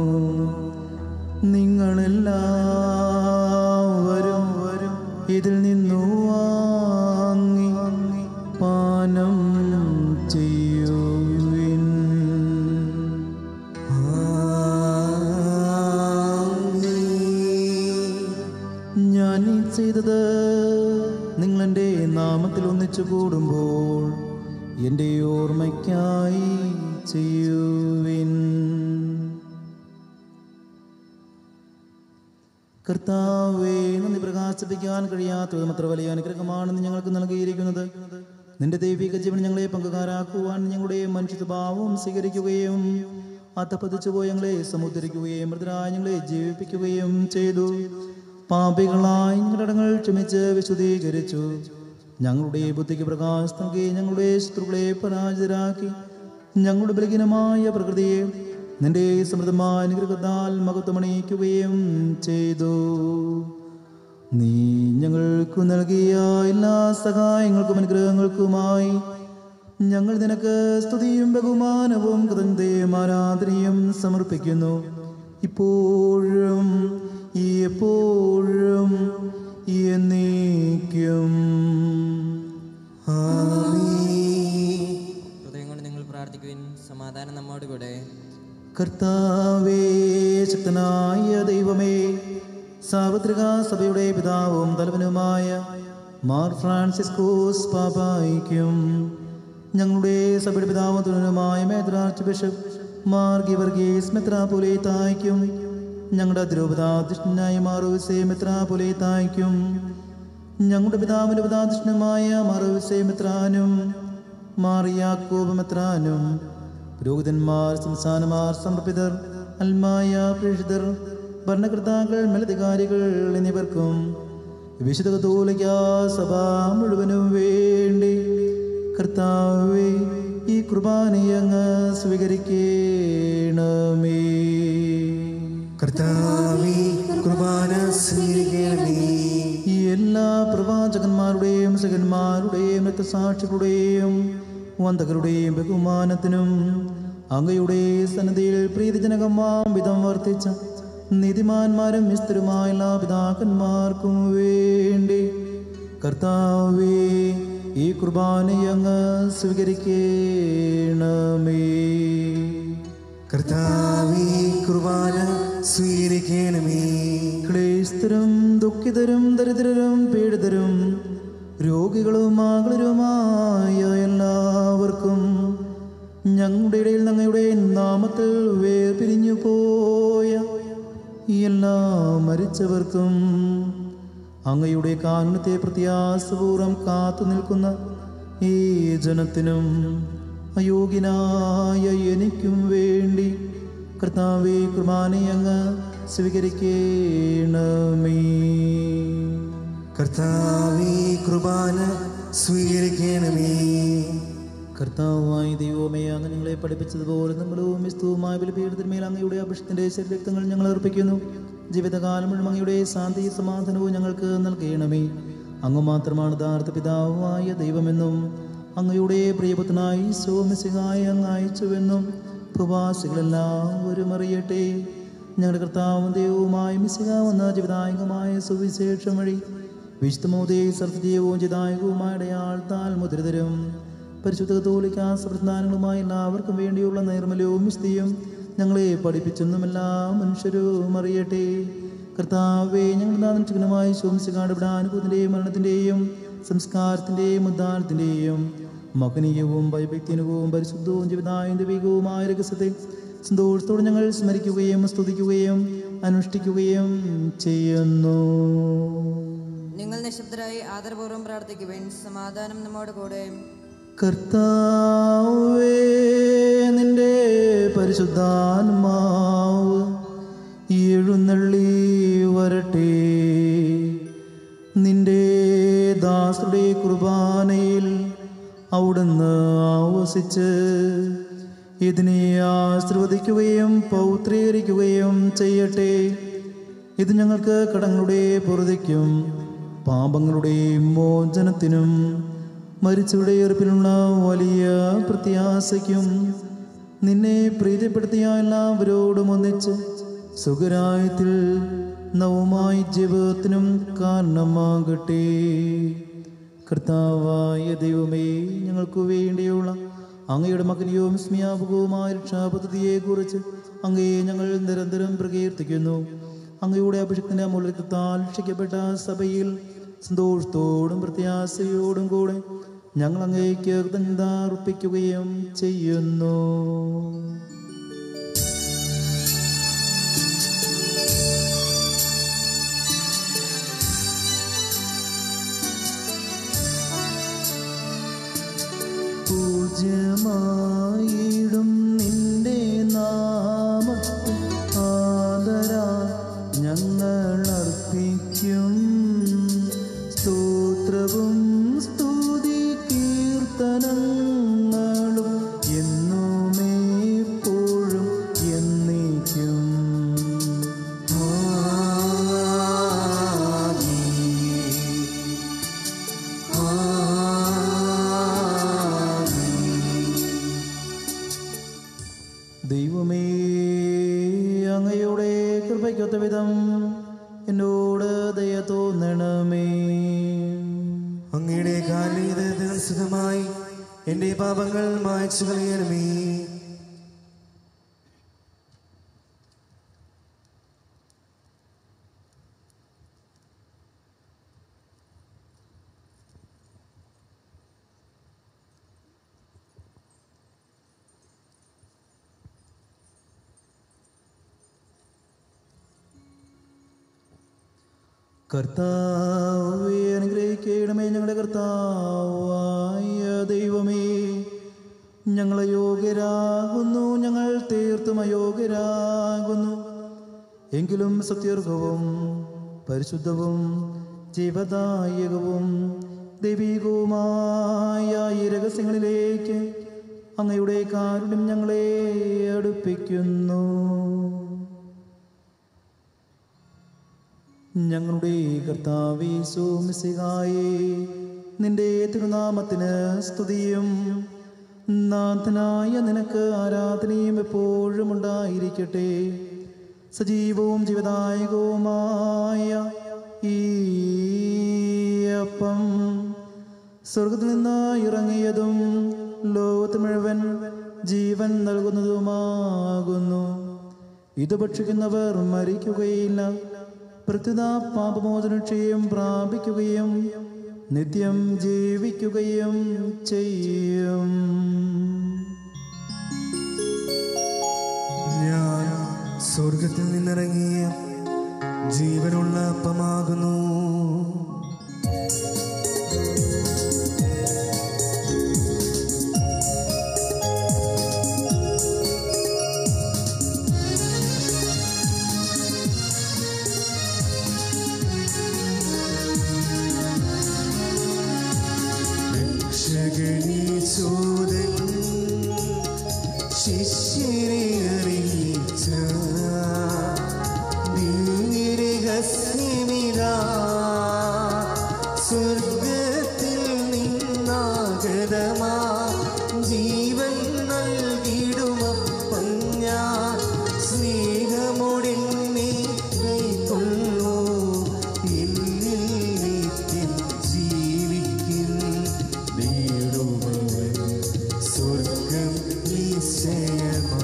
നിങ്ങളെല്ലാവരും ഇതിൽ നിന്നു വാങ്ങി പാനം ചെയ്യുവിൻ ഞാൻ ഈ ചെയ്തത് നിങ്ങൾ എൻ്റെ നാമത്തിൽ ഒന്നിച്ചു കൂടുമ്പോൾ എൻ്റെ ഓർമ്മയ്ക്കായി ചെയ്യുവിൻ കർത്താവേ നന്ദി പ്രകാശിപ്പിക്കാൻ കഴിയാത്തതും അത്ര വലിയ അനുഗ്രഹമാണെന്ന് ഞങ്ങൾക്ക് നൽകിയിരിക്കുന്നത് നിന്റെ ദൈവിക ജീവൻ ഞങ്ങളെ പങ്കുകാരാക്കുവാൻ ഞങ്ങളുടെ മനുഷ്യ സ്വഭാവം സ്വീകരിക്കുകയും അധപതിച്ചു പോയി ഞങ്ങളെ സമുദ്രിക്കുകയും മൃതരായ ഞങ്ങളെ ജീവിപ്പിക്കുകയും ചെയ്തു പാപികളായി ഞങ്ങളുടെ ഇടങ്ങൾ ക്ഷമിച്ച് വിശുദ്ധീകരിച്ചു ഞങ്ങളുടെ ബുദ്ധിക്ക് പ്രകാശം നൽകി ഞങ്ങളുടെ ശത്രുക്കളെ പരാജിതരാക്കി ഞങ്ങളുടെ ബലഹീനമായ പ്രകൃതിയെ നിന്റെ സമൃദ്ധമായ അനുഗ്രഹത്താൽ മഹത്വമണിയിക്കുകയും ചെയ്തു നീ ഞങ്ങൾക്ക് നൽകിയ എല്ലാ സഹായങ്ങൾക്കും അനുഗ്രഹങ്ങൾക്കുമായി ഞങ്ങൾ നിനക്ക് സ്തുതിയും ബഹുമാനവും കൃതജ്ഞതയും ആരാധനയും സമർപ്പിക്കുന്നു ഇപ്പോഴും എപ്പോഴും എന്നേക്കും ഹൃദയം കൊണ്ട് നിങ്ങൾ പ്രാർത്ഥിക്കുവിൻ സമാധാനം നമ്മോട് കൂടെ കർത്താവേ ശക്തനായ ദൈവമേ സാർവത്രിക സഭയുടെ പിതാവും തലവനുമായ മാർ ഫ്രാൻസിസ്കോസ് പാപായിക്കും ഞങ്ങളുടെ സഭയുടെ പിതാവും തുലനുമായ മേദ്രാർച്ച് ബിഷപ്പ് മാർ ഗിവർഗീസ് മെത്രാപൊലീത്തായ്ക്കും ഞങ്ങളുടെ ദ്രൗപദാധ്യക്ഷനായ മാറുവിസേ മെത്രാപൊലീത്തായ്ക്കും ഞങ്ങളുടെ പിതാവിന്റെ പിതാധിഷ്ണുമായ മറുവിസേമിത്രാനും മാറിയാക്കോപമെത്രാനും പുരോഹിതന്മാർ സംസ്ഥാനമാർ സമർപ്പിതർ അൽമായ പ്രേഷിതർ ഭരണകർത്താക്കൾ മേലധികാരികൾ എന്നിവർക്കും വിശുദ്ധ കത്തോലിക്ക സഭ മുഴുവനും വേണ്ടി കർത്താവേ ഈ കുർബാനയങ്ങ് സ്വീകരിക്കണമേ കർത്താവേ കുർബാന സ്വീകരിക്കണമേ ഈ എല്ലാ പ്രവാചകന്മാരുടെയും സകന്മാരുടെയും രക്തസാക്ഷികളുടെയും വന്തകരുടെയും ബഹുമാനത്തിനും അങ്ങയുടെ സന്നദ്ധിയിൽ പ്രീതിജനകമാം വിധം വർത്തിച്ച നീതിമാന്മാരും വിസ്തരുമായ എല്ലാ പിതാക്കന്മാർക്കും വേണ്ടി കർത്താവേ ഈ കുർബാനയങ്ങ് സ്വീകരിക്കണമേ കർത്താവേ കുർബാന സ്വീകരിക്കണമേ ക്ലേസ്തരും ദുഃഖിതരും ദരിദ്രരും പീഡിതരും രോഗികളും ആകുലരുമായ എല്ലാവർക്കും ഞങ്ങളുടെ ഇടയിൽ ഞങ്ങളുടെ നാമത്തിൽ വേർപിരിഞ്ഞു പോയ എല്ലാ മരിച്ചവർക്കും അങ്ങയുടെ കാരുണ്യത്തെ പ്രത്യാസപൂർവം കാത്തു നിൽക്കുന്ന ഈ ജനത്തിനും അയോഗ്യനായ എനിക്കും വേണ്ടി കർത്താവെ കുർബാനെ അങ്ങ് സ്വീകരിക്കണമേ കർത്താവേ കുർബാന സ്വീകരിക്കണമേ കർത്താവായ ദൈവമേ അങ്ങ് ഞങ്ങളെ പഠിപ്പിച്ചതുപോലെ നമ്മളും വിസ്തുവുമായ ബലിപീഠത്തിന്മേൽ അങ്ങയുടെ അഭിഷത്തിന്റെ ശരീരക്തങ്ങൾ ഞങ്ങൾ അർപ്പിക്കുന്നു ജീവിതകാലം മുഴുവൻ അങ്ങയുടെ ശാന്തി സമാധാനവും ഞങ്ങൾക്ക് നൽകണമേ അങ്ങ് മാത്രമാണ് യഥാർത്ഥ പിതാവായ ദൈവമെന്നും അങ്ങയുടെ പ്രിയപുത്രനായി സോമസിഹായി അങ്ങ് അയച്ചുവെന്നും പ്രവാസികളെല്ലാവരും അറിയട്ടെ ഞങ്ങളുടെ കർത്താവും ദൈവവുമായ മിസികാവുന്ന ജീവിതായകമായ സുവിശേഷം വഴി വിശുദ്ധമോദേ സർജീവവും ചിതായകവുമായ ഇടയാൾത്താൽ മുദ്രിതരും പരിശുദ്ധ തോലിക്ക സപ്രധാനങ്ങളുമായ എല്ലാവർക്കും വേണ്ടിയുള്ള നൈർമല്യവും വിസ്തയും ഞങ്ങളെ പഠിപ്പിച്ചെന്നും എല്ലാ മനുഷ്യരും അറിയട്ടെ കർത്താവെ ഞങ്ങളുടെ നാദനമായ ശോംസികാട് വിടാനുഭവത്തിൻ്റെയും മരണത്തിൻ്റെയും സംസ്കാരത്തിൻ്റെയും ഉദ്ധാനത്തിൻ്റെയും മകനീയവും ഭയഭക്തിനുവും പരിശുദ്ധവും ജീവിതായും ദൈവികവുമായ രഹസ്യത്തെ സന്തോഷത്തോടെ ഞങ്ങൾ സ്മരിക്കുകയും സ്തുതിക്കുകയും അനുഷ്ഠിക്കുകയും ചെയ്യുന്നു നിങ്ങൾ നിശബ്ദരായി ആദരപൂർവ്വം പ്രാർത്ഥിക്കുവേൻ സമാധാനം നമ്മോട് കൂടെ കർത്താവേ നിന്റെ പരിശുദ്ധാത്മാവ് എഴുന്നള്ളി വരട്ടെ നിന്റെ ദാസരുടെ കുർബാനയിൽ അവിടുന്ന് ആവസിച്ച് ഇതിനെ ആശീർവദിക്കുകയും പൗത്രീകരിക്കുകയും ചെയ്യട്ടെ ഇത് ഞങ്ങൾക്ക് കടങ്ങളുടെ പൊറുതിക്കും പാപങ്ങളുടെ മോചനത്തിനും മരിച്ചവരുടെ ഉറപ്പിലുള്ള വലിയ പ്രത്യാശയ്ക്കും നിന്നെ പ്രീതിപ്പെടുത്തിയ എല്ലാവരോടും ഒന്നിച്ച് സുഖരായത്തിൽ നവമായി ജീവിതത്തിനും കാരണമാകട്ടെ കർത്താവായ ദൈവമേ ഞങ്ങൾക്ക് വേണ്ടിയുള്ള അങ്ങയുടെ മകനെയും സ്മിയാപകവുമായ രക്ഷാപദ്ധതിയെക്കുറിച്ച് അങ്ങയെ ഞങ്ങൾ നിരന്തരം പ്രകീർത്തിക്കുന്നു അങ്ങയുടെ അഭിഷേകത്തിന്റെ മൂലത്താൽ രക്ഷിക്കപ്പെട്ട സഭയിൽ സന്തോഷത്തോടും പ്രത്യാശയോടും കൂടെ ഞങ്ങൾ അങ്ങേക്ക് കൃതജ്ഞത അർപ്പിക്കുകയും ചെയ്യുന്നു പൂജ്യമായിടും നിന്റെ നാമത്തിൽ ആദരാ ഞങ്ങൾ അർപ്പിക്കും സ്തോത്രവും സ്തുതിയും കാലികതകൾ സുഖമായി എൻ്റെ പാപങ്ങൾ മായ്ച്ചു കളയണമേ കർത്താവെ അനുഗ്രഹിക്കണമേ ഞങ്ങളുടെ കർത്താവായ ദൈവമേ ഞങ്ങൾ യോഗ്യരാകുന്നു ഞങ്ങൾ തീർത്തും അയോഗ്യരാകുന്നു എങ്കിലും സത്യർഹവും പരിശുദ്ധവും ജീവദായകവും ദൈവികവുമായ ഈ രഹസ്യങ്ങളിലേക്ക് അങ്ങയുടെ കാരുണ്യം ഞങ്ങളെ അടുപ്പിക്കുന്നു ഞങ്ങളുടെ കർത്താവീസു മിസിഹായേ നിന്റെ തിരുനാമത്തിന് സ്തുതിയും നാഥനായ നിനക്ക് ആരാധനയും എപ്പോഴും ഉണ്ടായിരിക്കട്ടെ സജീവവും ജീവദായകവുമായ ഈ അപ്പം സ്വർഗത്തിൽ നിന്ന് ഇറങ്ങിയതും ലോകത്ത് മുഴുവൻ ജീവൻ നൽകുന്നതുമാകുന്നു ഇത് ഭക്ഷിക്കുന്നവർ മരിക്കുകയില്ല പ്രത്യുത പാപമോചനക്ഷയം പ്രാപിക്കുകയും നിത്യം ജീവിക്കുകയും ചെയ്യും ഞാൻ സ്വർഗത്തിൽ നിന്നിറങ്ങിയ ജീവനുള്ള അപ്പമാകുന്നു രക്ഷകനീശോദൻ ശിഷ്യരെ അറിയിച്ച ദിവ്യരഹസ്യമിതാ സ്വർഗത്തിൽ നിന്നാഗതമാ ജീവൻ നൽകിടുമപ്പം ഞാൻ സ്നേഹമോടെന്നെ കൈക്കൊള്ളൂ എന്നിൽ നിത്യം ജീവിക്കും നേടുമവൻ സ്വർഗം നിശ്ചയമാ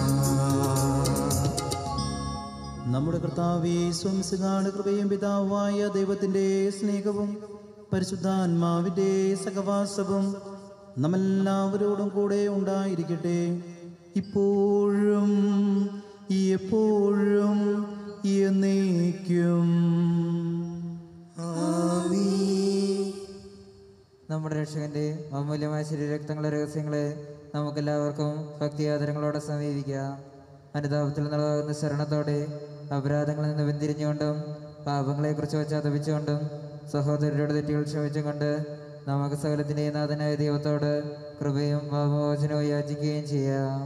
നമ്മുടെ കർത്താവേ സ്വംസുകാണ് കൃപയും പിതാവായ ദൈവത്തിൻ്റെ സ്നേഹവും പരിശുദ്ധാത്മാവിൻ്റെ സഹവാസവും നമ്മെല്ലാവരോടും കൂടെ ഉണ്ടായിരിക്കട്ടെ ഇപ്പോഴും എപ്പോഴും എന്നേക്കും നമ്മുടെ രക്ഷകന്റെ അമൂല്യമായ ശരീരരക്തങ്ങളുടെ രഹസ്യങ്ങളെ നമുക്കെല്ലാവർക്കും ഭക്തിയാദരങ്ങളോടെ സമീപിക്കാം അനുതാപത്തിൽ നിന്നുള്ളതാകുന്ന ശരണത്തോടെ അപരാധങ്ങളിൽ നിന്ന് പിന്തിരിഞ്ഞുകൊണ്ടും പാപങ്ങളെക്കുറിച്ച് പശ്ചാത്തപിച്ചുകൊണ്ടും സഹോദരരുടെ തെറ്റുകൾ ക്ഷമിച്ചുകൊണ്ട് നമുക്ക് സകലത്തിൻ്റെയും നാഥനായ ദൈവത്തോട് കൃപയും പാപമോചനവും യാചിക്കുകയും ചെയ്യാം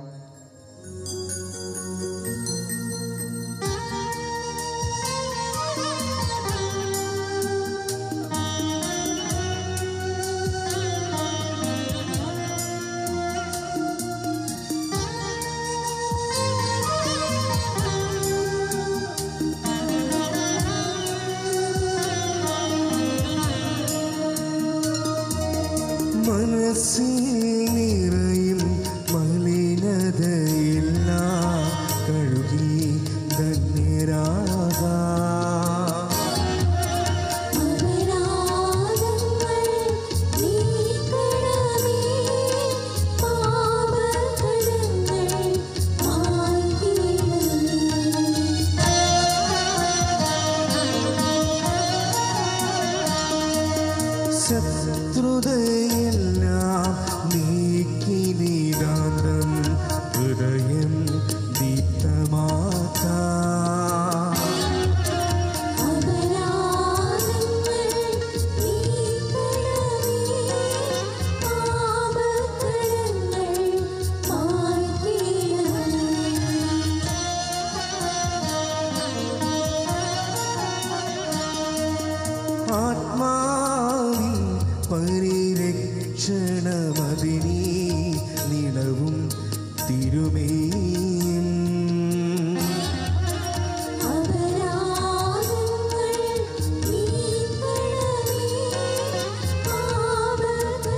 മനസ്സിൽ നിറയും മലിനതയെല്ലാം കഴുകി ധന്യരാകാ അപരാധങ്ങൾ നീക്കണമേ പാപകടങ്ങൾ ശത്രുതയെല്ലാം നീക്കി നീരാന്തം ഹൃദയം ദീപ്തമാക്കാ അപരാധങ്ങൾ നീക്കണമേ പാപകടങ്ങൾ ആത്മാവിൻ പരിരക്ഷണമതിനീ നിളവും തിരുമേയും അപരാധങ്ങൾ നീക്കണമേ പാപകടങ്ങൾ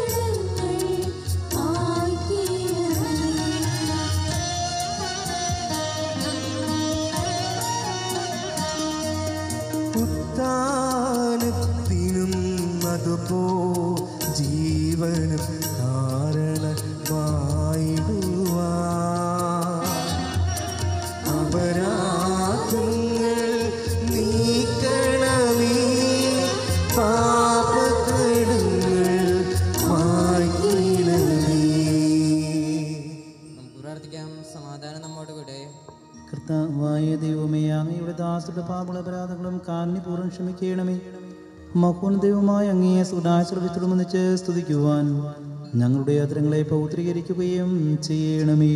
ജീവനും കാരണമായിടുവാൻ അപരാധങ്ങൾ നീക്കണമേ പാപകടങ്ങൾ മായ്ക്കണമേ നമുക്ക് പ്രാർത്ഥിക്കാം സമാധാനം നമ്മോട് കൂടെ കർത്താവായ ദൈവമേ അങ്ങയുടെ ദാസരുടെ പാപങ്ങള അപരാധങ്ങളും കാരുണ്യപൂർവ്വം ക്ഷമിക്കണമേ മഹോൻ ദൈവമായ അങ്ങയെ സുനാശ്രവിച്ചുടമൊന്നിച്ച് സ്തുതിക്കുവാൻ ഞങ്ങളുടെ യാത്രങ്ങളെ പൗത്രീകരിക്കുകയും ചെയ്യണമേ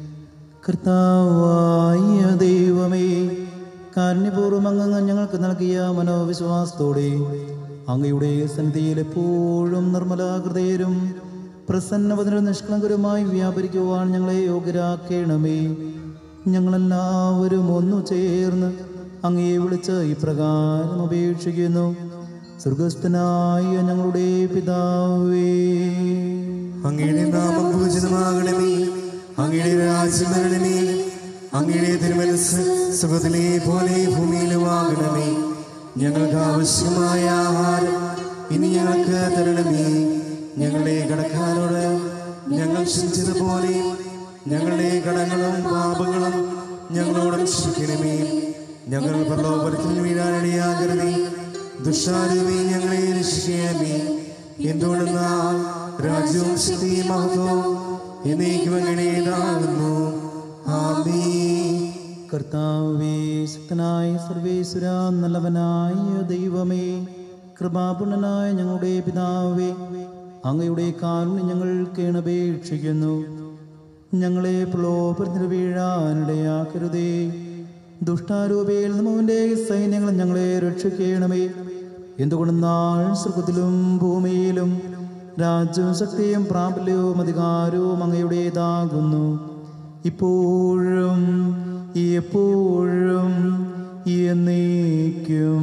കർത്താവായ ദൈവമേ കാരുണ്യപൂർവ്വം അങ്ങ് ഞങ്ങൾക്ക് നൽകിയ മനോവിശ്വാസത്തോടെ അങ്ങയുടെ സന്നിധിയിൽ എപ്പോഴും നിർമ്മല ഹൃദയരും പ്രസന്നവതനും നിഷ്കളങ്കരുമായി വ്യാപരിക്കുവാൻ ഞങ്ങളെ യോഗ്യരാക്കണമേ ഞങ്ങളെല്ലാവരും ഒന്നു ചേർന്ന് അങ്ങയെ വിളിച്ച് ഇപ്രകാരം അപേക്ഷിക്കുന്നു സ്വർഗസ്ഥനായ ഞങ്ങളുടെ പിതാവേ അങ്ങയുടെ നാമം പൂജിതമാകണമേ അങ്ങയുടെ രാജ്യം വരണമേ അങ്ങയുടെ തിരുമനസ് സുഖത്തിലെ പോലെ ഭൂമിയിലുമാകണമേ ഞങ്ങൾക്ക് ആവശ്യമായ ആഹാരം ഇനി ഞങ്ങൾക്ക് തരണമേ ഞങ്ങളുടെ കടക്കാരോട് ഞങ്ങൾ ക്ഷമിച്ചതുപോലെ ഞങ്ങളുടെ കടങ്ങളും പാപങ്ങളും ഞങ്ങളോട് ക്ഷമിക്കണമേ ഞങ്ങൾ പ്രലോഭനത്തിൽ വീഴാനിടയാകരുതേ ദുഷാരൂപി ഞങ്ങളെ രക്ഷിക്കണമേ എന്തുകൊണ്ടെന്നാൽ രാജ്യവും ശക്തിയും മഹത്വവും എന്നേക്കും അങ്ങടേതാകുന്നു ആമേ കർത്താവേ ശക്തനായ സർവേശ്വര നല്ലവനായ ദൈവമേ കൃപാപൂർണനായ ഞങ്ങളുടെ പിതാവേ അങ്ങയുടെ കാരുണ്യം ഞങ്ങൾ കേണപേക്ഷിക്കുന്നു ഞങ്ങളെ പ്രലോഭനത്തിന് വീഴാനിടയാക്കരുതേ ദുഷ്ടാരൂപയിൽ നമ്മന്റെ സൈന്യങ്ങൾ ഞങ്ങളെ രക്ഷിക്കണമേ എന്തുകൊണ്ടെന്നാൽ സ്വർഗത്തിലും ഭൂമിയിലും രാജ്യവും ശക്തിയും പ്രാബല്യവും അധികാരവും അങ്ങയുടേതാകുന്നു ഇപ്പോഴും എപ്പോഴും എന്നേക്കും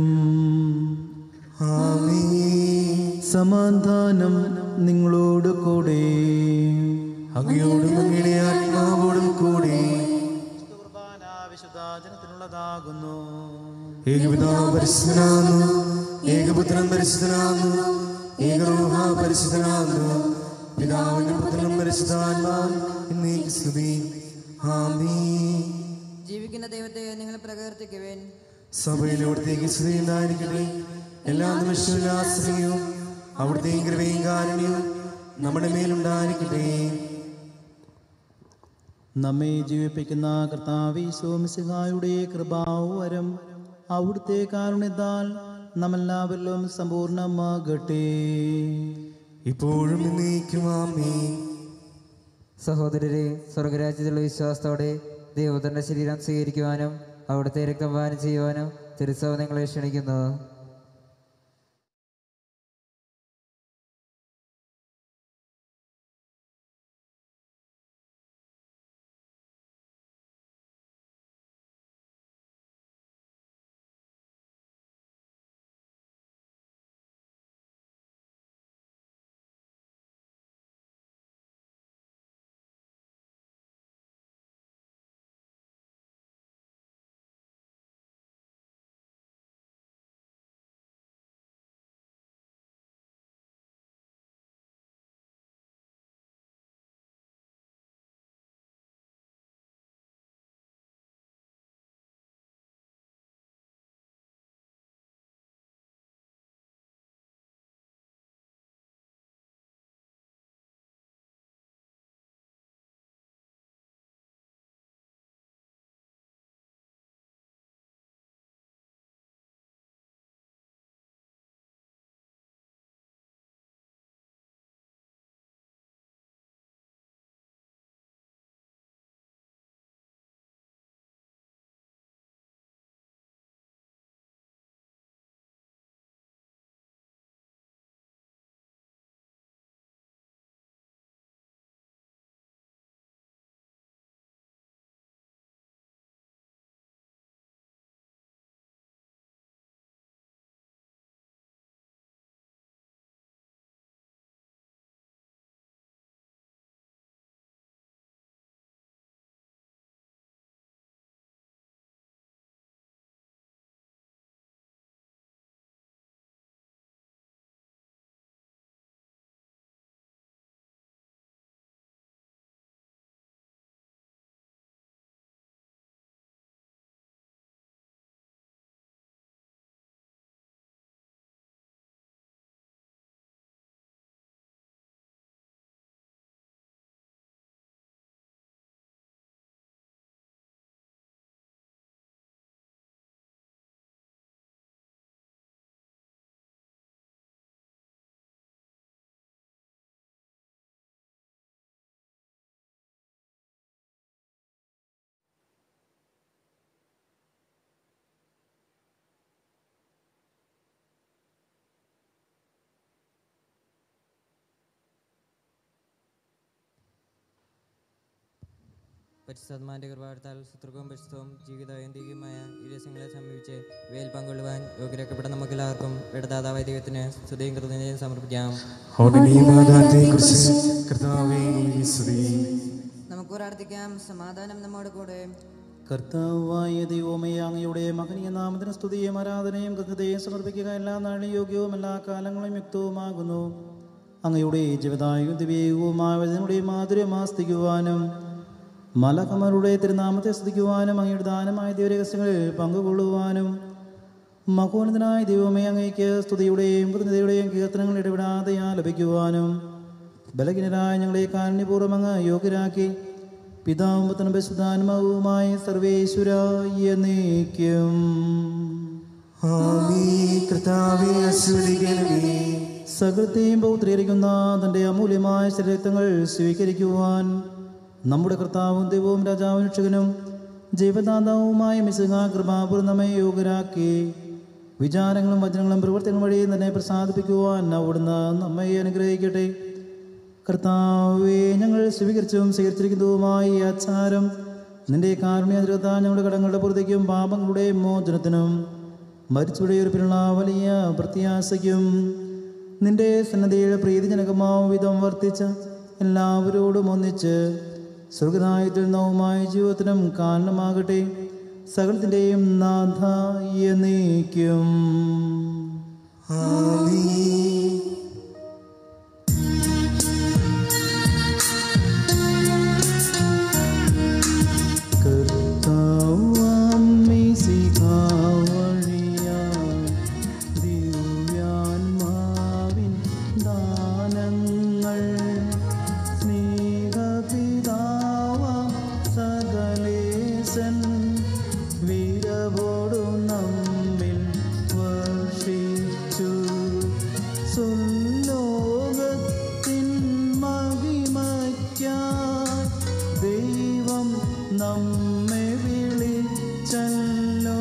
ആമേ സമാധാനം നിങ്ങളോട് കൂടെ അങ്ങയോടും അങ്ങയുടെ ആത്മാവോടും കൂടി വിശുദ്ധാചനത്തിനുള്ളതാകുന്നു ഏകപിതാവ് പരിശുദ്ധനാകുന്നു ഏകപുത്രൻ പരിശുദ്ധനാകുന്നു ഏകരൂഹ പരിശുദ്ധനാകുന്നു പിതാവിനും പുത്രനും പരിശുദ്ധാത്മാവും എന്നേക്ക് സ്തുതി ആമേ ജീവിക്കുന്ന ദൈവത്തെ നിങ്ങൾ പ്രകീർത്തിക്കുവേൻ സഭയിലവിടത്തേക്ക് സ്തുതി ഉണ്ടായിരിക്കട്ടെ എല്ലാ നിമിഷവും ആശ്രയവും അവിടുത്തെയും കൃപയും കാരുണ്യവും നമ്മുടെ മേലുണ്ടായിരിക്കട്ടെ നമ്മെ ജീവിപ്പിക്കുന്ന കർത്താവീശോമിശിഹായുടെ കൃപാവരം അവിടുത്തെ കാരുണ്യത്താൽ നമ്മെല്ലാവരിലും സമ്പൂർണ്ണമാകട്ടെ ഇപ്പോഴും എന്നേക്കും ആമേ സഹോദരരെ സ്വർഗരാജ്യത്തിലുള്ള വിശ്വാസത്തോടെ ദൈവത്തിന്റെ ശരീരം സ്വീകരിക്കുവാനും അവിടുത്തെ രക്തം പാനം ചെയ്യുവാനും തിരുസഭ നിങ്ങളെ ക്ഷണിക്കുന്നു പരിശുദ്ധാത്മാന്റെ കൃപാർത്താൽ ശത്രുക്കളും പരിശുദ്ധവും ജീവിതവൈന്തികമായ ഈ രഹസ്യങ്ങളെ സമീപിച്ച് വേൽ പങ്കൊള്ളുവാൻ യോഗ്യരാക്കപ്പെട്ട നമുക്കെല്ലാവർക്കും ഇടദാതാവായ ദൈവത്തിന് സ്തുതിയും കൃതജ്ഞതയും സമർപ്പിക്കാം ഹോട്ടലീമാതാത്തെക്കുറിച്ച് കർത്താവേ സ്തുതി നമുക്ക് പ്രാർത്ഥിക്കാം സമാധാനം നമ്മോട് കൂടെ കർത്താവായ ദൈവമേ അങ്ങയുടെ മകനീയ നാമത്തിന് സ്തുതിയും ആരാധനയും കൃത്യതയും സമർപ്പിക്കുക എല്ലാ നാളും യോഗ്യവും എല്ലാ കാലങ്ങളും യുക്തവുമാകുന്നു അങ്ങയുടെ ജീവിതായും ദിവ്യവുമായ വചനങ്ങളുടെ മാധുര്യം ആസ്തിക്കുവാനും മലകമരുടെ തിരുനാമത്തെ സ്തുതിക്കുവാനും അങ്ങയുടെ ദാനമായ ദിവരഹസ്യങ്ങളിൽ പങ്കുകൊള്ളുവാനും മഹോന്നതനായ ദൈവമേ അങ്ങയ്ക്ക് സ്തുതിയുടെയും കൃതജ്ഞതയുടെയും കീർത്തനങ്ങൾ ഇടപെടാതെ ആലപിക്കുവാനും ബലഹീനരായ ഞങ്ങളെ കാരുണ്യപൂർവ്വം അങ്ങ് യോഗ്യരാക്കി പിതാവും പുത്രനും പരിശുദ്ധാത്മാവുമായ സർവേശ്വര എന്നേക്കും ആമീ കർത്താവേ ആശീർവദിക്കണമേ സകലത്തെയും പൗത്രീകരിക്കുന്ന തൻ്റെ അമൂല്യമായ ശരീരത്വങ്ങൾ സ്വീകരിക്കുവാൻ നമ്മുടെ കർത്താവും ദൈവവും രാജാവും രക്ഷകനും ജീവദാതാവുമായ മിസുക കൃപാപൂർണ്ണമേ യോഗ്യരാക്കി വിചാരങ്ങളും വചനങ്ങളും പ്രവർത്തനങ്ങളും വഴി തന്നെ പ്രസാദിപ്പിക്കുവാൻ അവിടുന്ന് നമ്മെ അനുഗ്രഹിക്കട്ടെ കർത്താവെ ഞങ്ങൾ സ്വീകരിച്ചും സ്വീകരിച്ചിരിക്കുന്നതുമായ ഈ ആചാരം നിന്റെ കാരുണ്യതിരത്താ ഞങ്ങളുടെ കടങ്ങളുടെ പുറത്തേക്കും പാപങ്ങളുടെ മോചനത്തിനും മരിച്ചുടെ ഉറപ്പിനുള്ള വലിയ പ്രത്യാശയ്ക്കും നിന്റെ സന്നദ്ധയുടെ പ്രീതിജനകമാവും വിധം വർത്തിച്ച എല്ലാവരോടും ഒന്നിച്ച് സ്വർഗനായത്തിൽ നവമായ ജീവിതത്തിനും കാരണമാകട്ടെ സകലത്തിൻ്റെയും നാഥ എന്നേക്കും ആമീൻ കർത്താവാം മിശിഹാവഴിയാം ദിവ്യാത്മാവിൻ ദാനങ്ങൾ സ്നേഹപിതാവാം സകലേശൻ വീരവോടു നമ്മിൽ വർഷിച്ചു സുലോകത്തിൻ മഹിമയ്ക്കായി ദൈവം നമ്മെ വിളിച്ചല്ലോ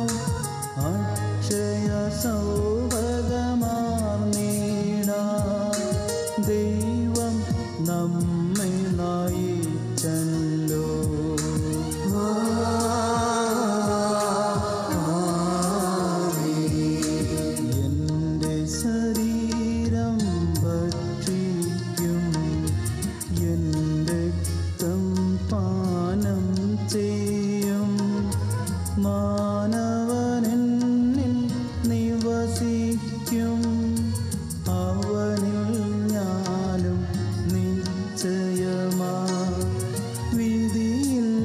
അക്ഷയ സൗഭഗമാർന്നീട ദൈവം നമ്മെ നയിച്ചല്ലോ എന്റെ ശരീരം ഭക്ഷിക്കും എന്റെ രക്തം പാനം ചെയ്യും മാനവനെന്നിൽ നിവസിക്കും അവനിൽ ഞാനും നിശ്ചയമാ വിധിയിൽ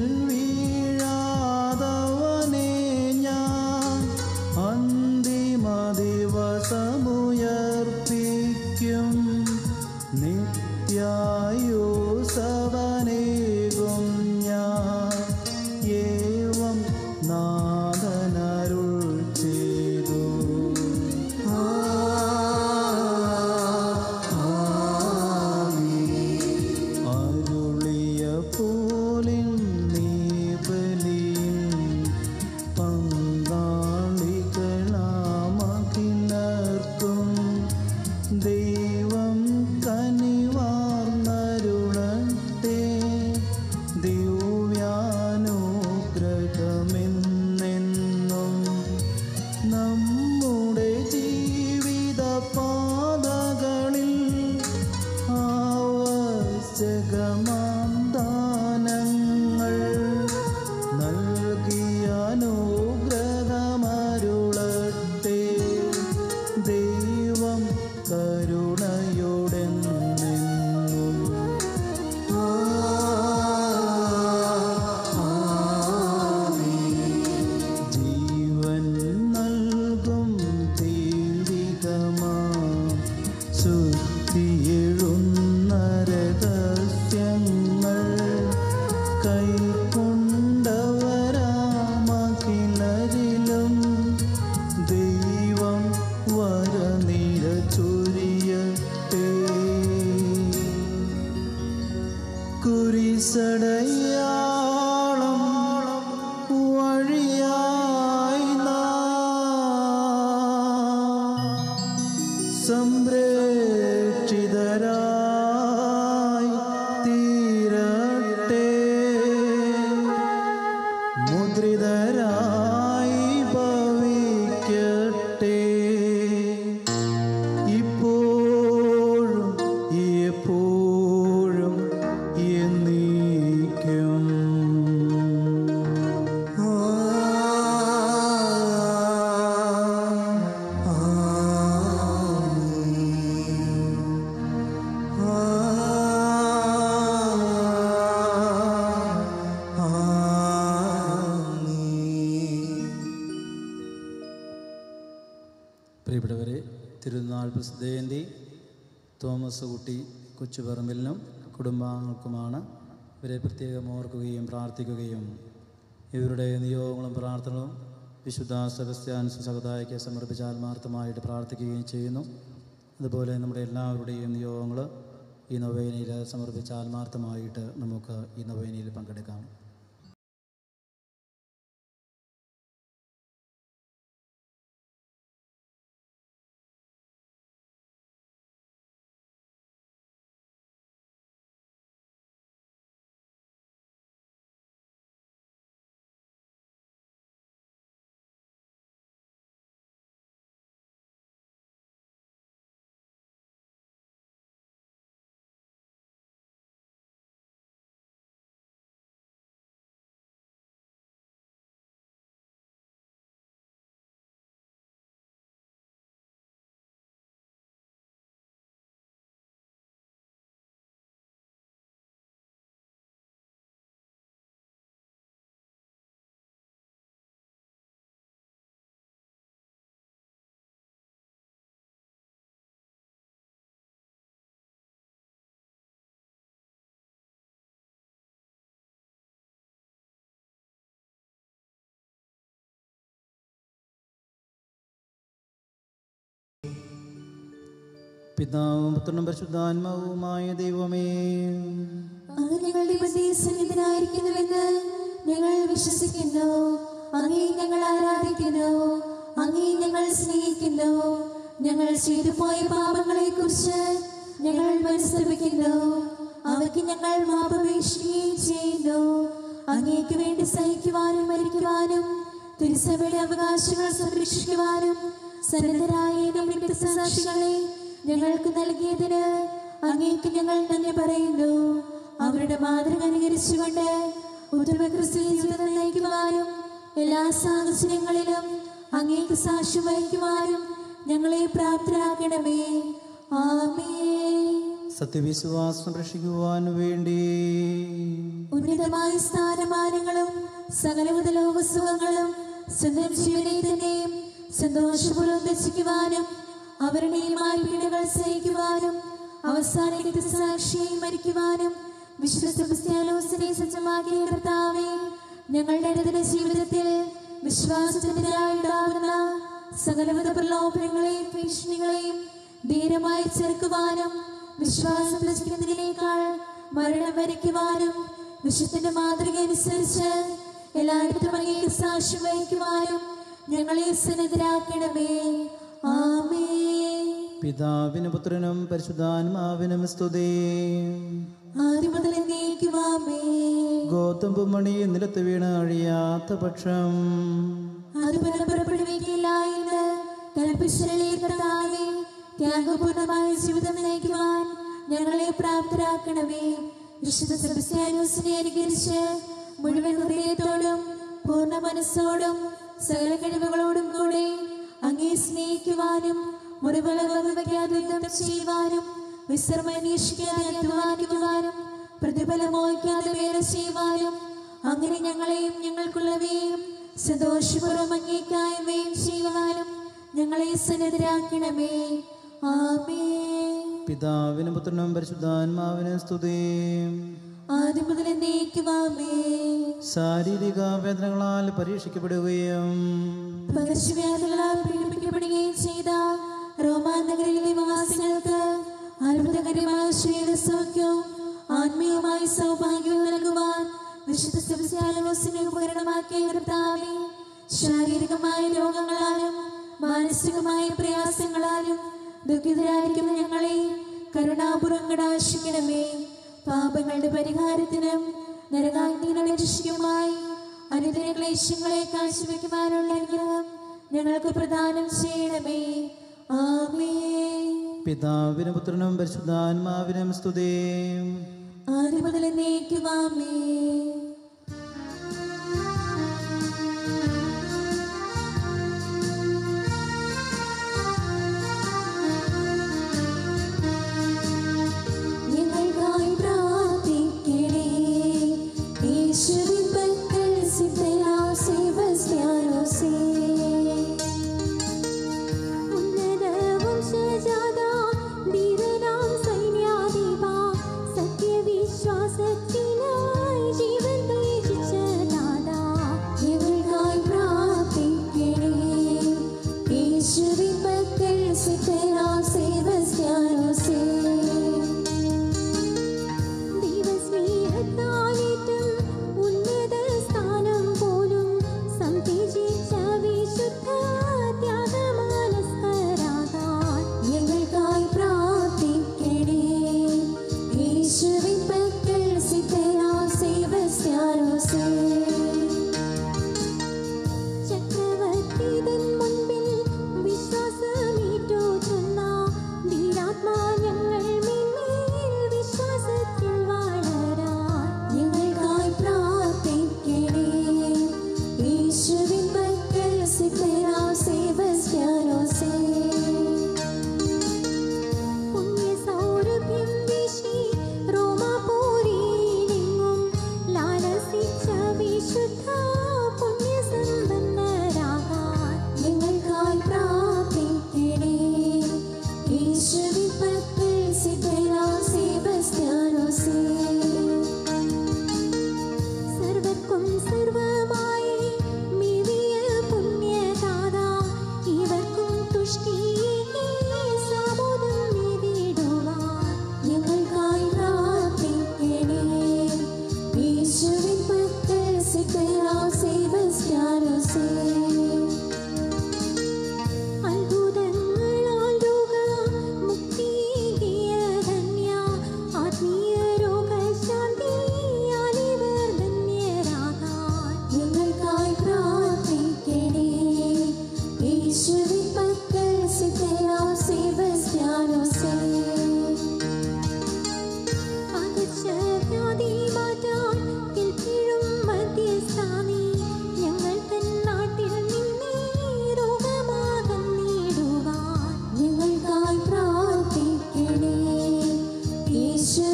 വീഴാതവനെ ഞാൻ അന്തിമ ദിവസമുയർപ്പിക്കും നിത്യായു സവനേകും ഞാൻ ഏവം നാദനരുൾ ചെയ്തു അരുളിയ പോലിൻ നീ ബലിയിൽ പങ്കാളികളാമകിന്നർക്കും ദൈവം കനിവാർന്നരുളട്ടെ ദിവ്യാനുഗ്രഹമെന്നെന്നും നമ്മുടെ ജീവിത പാതകളിൽ ആവശ്യകമാം ദാനങ്ങൾ നൽകിയ അനുഗ്രഹമരുളട്ടെ ദൈവം കരുണയോടെ ജീവൻ നൽകും ദൈവികമാ ശുദ്ധിയെഴുന്ന രഹസ്യങ്ങൾ കൈക്കൊണ്ടവരാമകിലരിലും ദൈവം വരനിര ചൊരിയട്ടെ കുരിശടയാളം വഴിയായി നാം സംരക്ഷിതരായി തീരട്ടെ പ്രസിദ്ധേന്തി തോമസ് കുട്ടി കൊച്ചുപറമ്പിലിനും കുടുംബാംഗങ്ങൾക്കുമാണ് ഇവരെ പ്രത്യേകം ഓർക്കുകയും പ്രാർത്ഥിക്കുകയും ഇവരുടെ നിയോഗങ്ങളും പ്രാർത്ഥനകളും വിശുദ്ധ സെബസ്ത്യാൻ സഹതായിക്ക് സമർപ്പിച്ച് ആത്മാർത്ഥമായിട്ട് പ്രാർത്ഥിക്കുകയും ചെയ്യുന്നു അതുപോലെ നമ്മുടെ എല്ലാവരുടെയും നിയോഗങ്ങൾ ഈ നൊവേനയിൽ സമർപ്പിച്ച് ആത്മാർത്ഥമായിട്ട് നമുക്ക് ഈ നൊവേനയിൽ പങ്കെടുക്കാം പിതാവും പുത്രനും പരിശുദ്ധാത്മാവുമായ ദൈവമേ അങ്ങ് ഞങ്ങളുടെ സന്നിധനായിരിക്കുന്നുവെന്ന് ഞങ്ങൾ വിശ്വസിക്കുന്നു അങ്ങേ ഞങ്ങൾ ആരാധിക്കുന്നു അങ്ങേ ഞങ്ങൾ സ്നേഹിക്കുന്നു ഞങ്ങൾ ചെയ്തു പോയ പാപങ്ങളെ കുറിച്ച് ഞങ്ങൾ മനസ്തപിക്കുന്നു അവയ്ക്ക് ഞങ്ങൾ മാപപേക്ഷിക്കുകയും ചെയ്യുന്നു അങ്ങേക്ക് വേണ്ടി സഹിക്കുവാനും മരിക്കുവാനും തിരുസഭയുടെ അവകാശങ്ങൾ സംരക്ഷിക്കുവാനും സന്നദ്ധരായ നമ്മുടെ സാക്ഷികളെ ഞങ്ങൾക്ക് നൽകിയതിന് അങ്ങേക്ക് ഞങ്ങൾ നന്ദി പറയുന്നു അവരുടെ മാതൃക അനുകരിച്ചുകൊണ്ട് ഉത്തമ ക്രിസ്തു ജീവിതം നയിക്കുവാനും എല്ലാ സാഹചര്യങ്ങളിലും അങ്ങേക്ക് സാക്ഷ്യം വഹിക്കുവാനും ഞങ്ങളെ പ്രാപ്തരാക്കണമേ ആമേ സത്യവിശ്വാസം രക്ഷിക്കുവാൻ വേണ്ടി ഉന്നതമായ സ്ഥാനമാനങ്ങളും സകലവിധ ലോകസുഖങ്ങളും സ്വന്തം ജീവനെ തന്നെയും സന്തോഷപൂർവ്വം രക്ഷിക്കുവാനും അവരുടെയുമായ പീഡകൾ സഹിക്കുവാനും അവസാന സാക്ഷിയായി മരിക്കുവാനും വിശുദ്ധ സെബസ്ത്യാനോസിനെ സജ്ജമാക്കിയ കർത്താവേ ഞങ്ങളുടെ അനുദിന ജീവിതത്തിൽ വിശ്വാസത്തിനെതിരായുണ്ടാകുന്ന സകലവിധ പ്രലോഭനങ്ങളെയും ഭീഷണികളെയും ധീരമായി ചെറുക്കുവാനും വിശ്വാസം രചിക്കുന്നതിനേക്കാൾ മരണം വരയ്ക്കുവാനും വിശുദ്ധന്റെ മാതൃക അനുസരിച്ച് എല്ലായിടത്തും അങ്ങേക്ക് സാക്ഷ്യം വഹിക്കുവാനും ഞങ്ങളെ സന്നദ്ധരാക്കണമേ ആമേ പിതാവിനും പുത്രനും പരിശുദ്ധാത്മാവിനും സ്തുതി ആദ്യം മുതൽ എന്നേക്കുവാമേ ഗോതമ്പ് മണി നിലത്ത് വീണ് അഴിയാത്ത പക്ഷം അത് പുനഃപുറപ്പെടുവിക്കില്ല എന്ന് കൽപ്പിശരളി കർത്താവേ ത്യാഗപൂർണമായ ജീവിതം നയിക്കുവാൻ ഞങ്ങളെ പ്രാപ്തരാക്കണമേ വിശുദ്ധ സെബസ്ത്യാനോസിനെ അനുകരിച്ച് മുഴുവൻ ഹൃദയത്തോടും പൂർണ്ണ മനസ്സോടും സകല കഴിവുകളോടും കൂടെ അങ്ങേ സ്നേഹിക്കുവാനും മുറിവുകൾ വകവയ്ക്കാതെ യുദ്ധം ചെയ്യുവാനും വിശ്രമം അന്വേഷിക്കാതെ അധ്വാനിക്കുവാനും പ്രതിഫലം മോഹിക്കാതെ വേറെ ചെയ്യുവാനും അങ്ങനെ ഞങ്ങളെയും ഞങ്ങൾക്കുള്ളവയും സന്തോഷപൂർവ്വം അംഗീകാരമേയും ചെയ്യുവാനും ഞങ്ങളെ സന്നദ്ധരാക്കണമേ ആമേ പിതാവിനും പുത്രനും പരിശുദ്ധാത്മാവിനും സ്തുതി ആദ്യം മുതൽ എന്നേക്കുവാമേ ശാരീരിക വേദനകളാൽ പരീക്ഷിക്കപ്പെടുകയും പകർച്ചവ്യാധികളാൽ പീഡിപ്പിക്കപ്പെടുകയും ചെയ്ത റോമാനഗരിലെ നിവാസികൾക്ക് അത്ഭുതകരമായ ക്ഷീണസൗഖ്യവും ആത്മീയമായ സൗഭാഗ്യവും നൽകുവാൻ വിശുദ്ധ സെബസ്ത്യാനോസിനെ ഉപകരണമാക്കിയ കർത്താവേ ശാരീരികമായ രോഗങ്ങളാലും മാനസികമായ പ്രയാസങ്ങളാലും ദുഃഖിതരായിരിക്കുന്ന ഞങ്ങളെ കരുണാപൂർവം കടാശിക്കണമേ പാപങ്ങളുടെ പരിഹാരത്തിനും നരകാഗ്നിയുടെ രക്ഷയ്ക്കുമായി അനുദിന ക്ലേശങ്ങളെ കാഴ്ചവെക്കുവാനുള്ള അനുഗ്രഹം ഞങ്ങൾക്ക് പ്രദാനം ചെയ്യണമേ ആമേ പിതാവിനും പുത്രനും പരിശുദ്ധാത്മാവിനും സ്തുതി ആദ്യം മുതൽ എന്നേക്കുവാമേ ഞങ്ങൾക്കായി പ്രാർത്ഥിക്കണേ യേശുവിൻ പക്കൽ സിദ്ധനാം സെബസ്ത്യാനോസേ ഉന്നത വംശജാത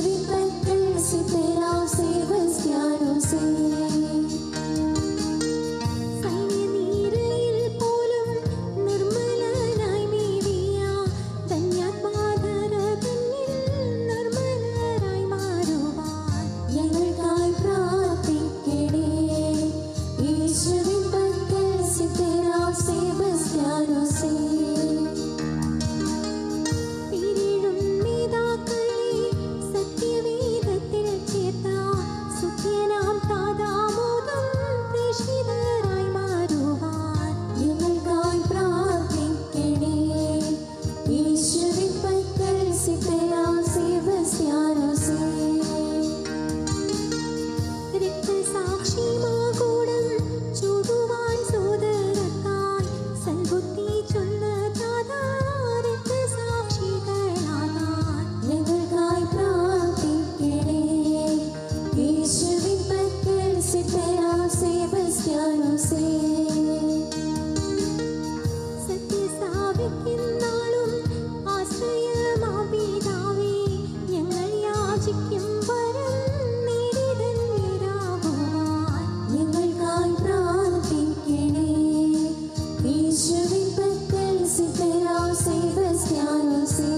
യേശുവിൻ പക്കൽ സിദ്ധരാം സേബസ്ത്യാനോസേ സൈന്യനിരയിൽ പോലും നിർമ്മലനായി നീവിയ ധന്യാത്മാധര തന്നിൽ നിർമ്മലരായി മാറുവാൻ ഞങ്ങൾക്കായി പ്രാർത്ഥിക്കണേ യേശുവിൻ പക്കൽ സിദ്ധരാം സേബസ്ത്യാനോസേ പിരിഴും നേതാക്കളെ സത്യവേദത്തിൽ ചേർത്ത സുഖ്യനാം താതാമോദം പ്രേക്ഷിതരായി മാറുവാൻ ഞങ്ങൾക്കായി പ്രാർത്ഥിക്കണേ യേശുവിൻ പക്കൽ സിദ്ധരാം സേബസ്ത്യാനോസേ രക്തസാക്ഷിമാകൂടം ചൂടുവാൻ സോദരക്കായി സൽബുദ്ധി ചൊന്ന ദാതാ രക്തസാക്ഷികളാകാൻ ഞങ്ങൾക്കായി പ്രാർത്ഥിക്കണേ യേശുവിൻ പക്കൽ സിദ്ധരാം സേബസ്ത്യാനോസേ സത്യസ്ഥാപിക്കുന്നാളും ആശ്രയമാം പിതാവേ, ഞങ്ങൾ യാചിക്കും വരം നേടിതന്നിരാകുവാൻ ഞങ്ങൾക്കായി പ്രാർത്ഥിക്കണേ. യേശുവിൻ പക്കൽ സിദ്ധരാം സേബസ്ത്യാനോസേ.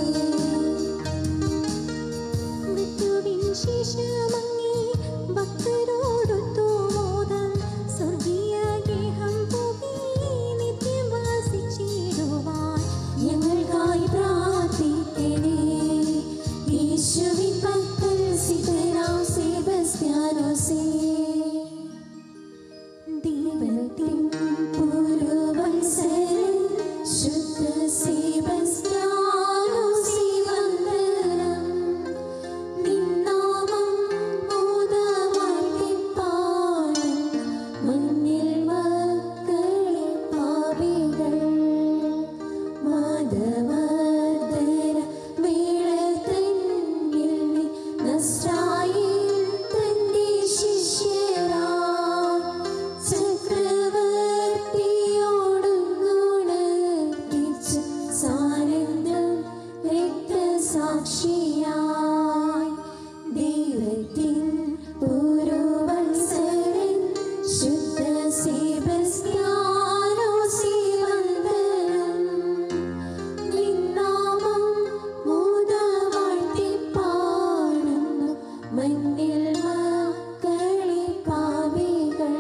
മൃത്യുവിൻ ശേഷമങ്ങേ ഭക്തരോടൊത്തു മോദം സ്വർഗീയ ഗേഹം പോകി നിത്യം വസിച്ചിടുവാൻ ഞങ്ങൾക്കായി പ്രാർത്ഥിക്കണേ യേശുവിൻ പക്കൽ സിദ്ധരാം സേബസ്ത്യാനോസേ ദൈവത്തിൻ പൂർവ്വവത്സരൻ ശുദ്ധ സേബസ്ത്യാനോസേ വന്ദനം നിന്നാമം മോദവാഴ്ത്തി പാടും മണ്ണിൽ മക്കളെ പാപികൾ മാധവർദ്ധന വീഴത്തന്നിൽ നീ നസ്രായിൽ തന്റെ ശിഷ്യരായി ചക്രവർത്തിയോടുണർത്തിച്ച് സാനന്ദം രക്തസാക്ഷിയായി ദൈവത്തിൻ പൂർവത്സരൻ ശുദ്ധ സേബസ്ത്യാനോസേ വന്ദനം നിന്നാമം മോദവാഴ്ത്തി പാടുന്നു മണ്ണിൽ മക്കളെ പാവികൾ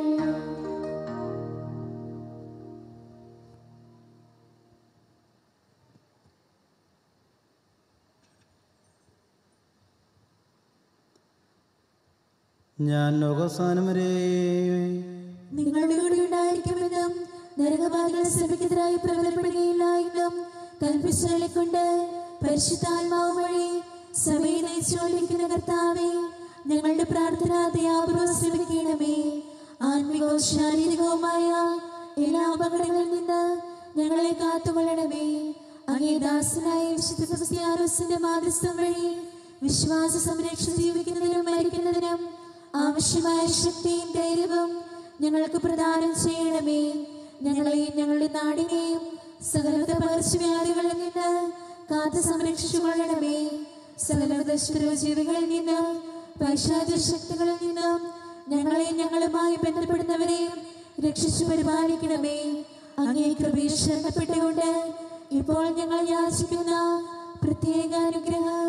ഞാൻ ലോകസാനം വരെ നിങ്ങളുടെ കൂടെ ഉണ്ടായിരിക്കുമെന്നും നരകബാധകൾ ശ്രമിക്കെതിരായി പ്രബലപ്പെടുകയില്ല എന്നും കൽപ്പിച്ചകളെ കൊണ്ട് പരിശുദ്ധാത്മാവ് വഴി സഭയെ നയിച്ചുകൊണ്ടിരിക്കുന്ന കർത്താവെ ഞങ്ങളുടെ പ്രാർത്ഥന ദയാപൂർവ്വം ശ്രമിക്കണമേ ആത്മികവും ശാരീരികവുമായ എല്ലാ അപകടങ്ങളിൽ നിന്ന് ഞങ്ങളെ കാത്തുകൊള്ളണമേ അങ്ങേ ദാസനായ വിശുദ്ധ ക്രിസ്ത്യാനോസിന്റെ മാധ്യസ്ഥം വഴി വിശ്വാസ സംരക്ഷണം ജീവിക്കുന്നതിനും മരിക്കുന്നതിനും ആവശ്യമായ ശക്തിയും ധൈര്യവും ഞങ്ങൾക്ക് പ്രദാനം ചെയ്യണമേ ഞങ്ങളെയും ഞങ്ങളുടെ നാടിനെയും സകലവിധ പകർച്ചവ്യാധികളിൽ നിന്ന് കാത്തു സംരക്ഷിച്ചു കൊള്ളണമേ സകലവിധ ജീവികളിൽ നിന്ന് പൈശാച ശക്തികളിൽ നിന്നും ഞങ്ങളെയും ഞങ്ങളുമായി ബന്ധപ്പെടുന്നവരെയും രക്ഷിച്ചു പരിപാലിക്കണമേ അങ്ങേ കൃപയിൽ ശരണപ്പെട്ടുകൊണ്ട് ഇപ്പോൾ ഞങ്ങൾ യാചിക്കുന്ന പ്രത്യേക അനുഗ്രഹം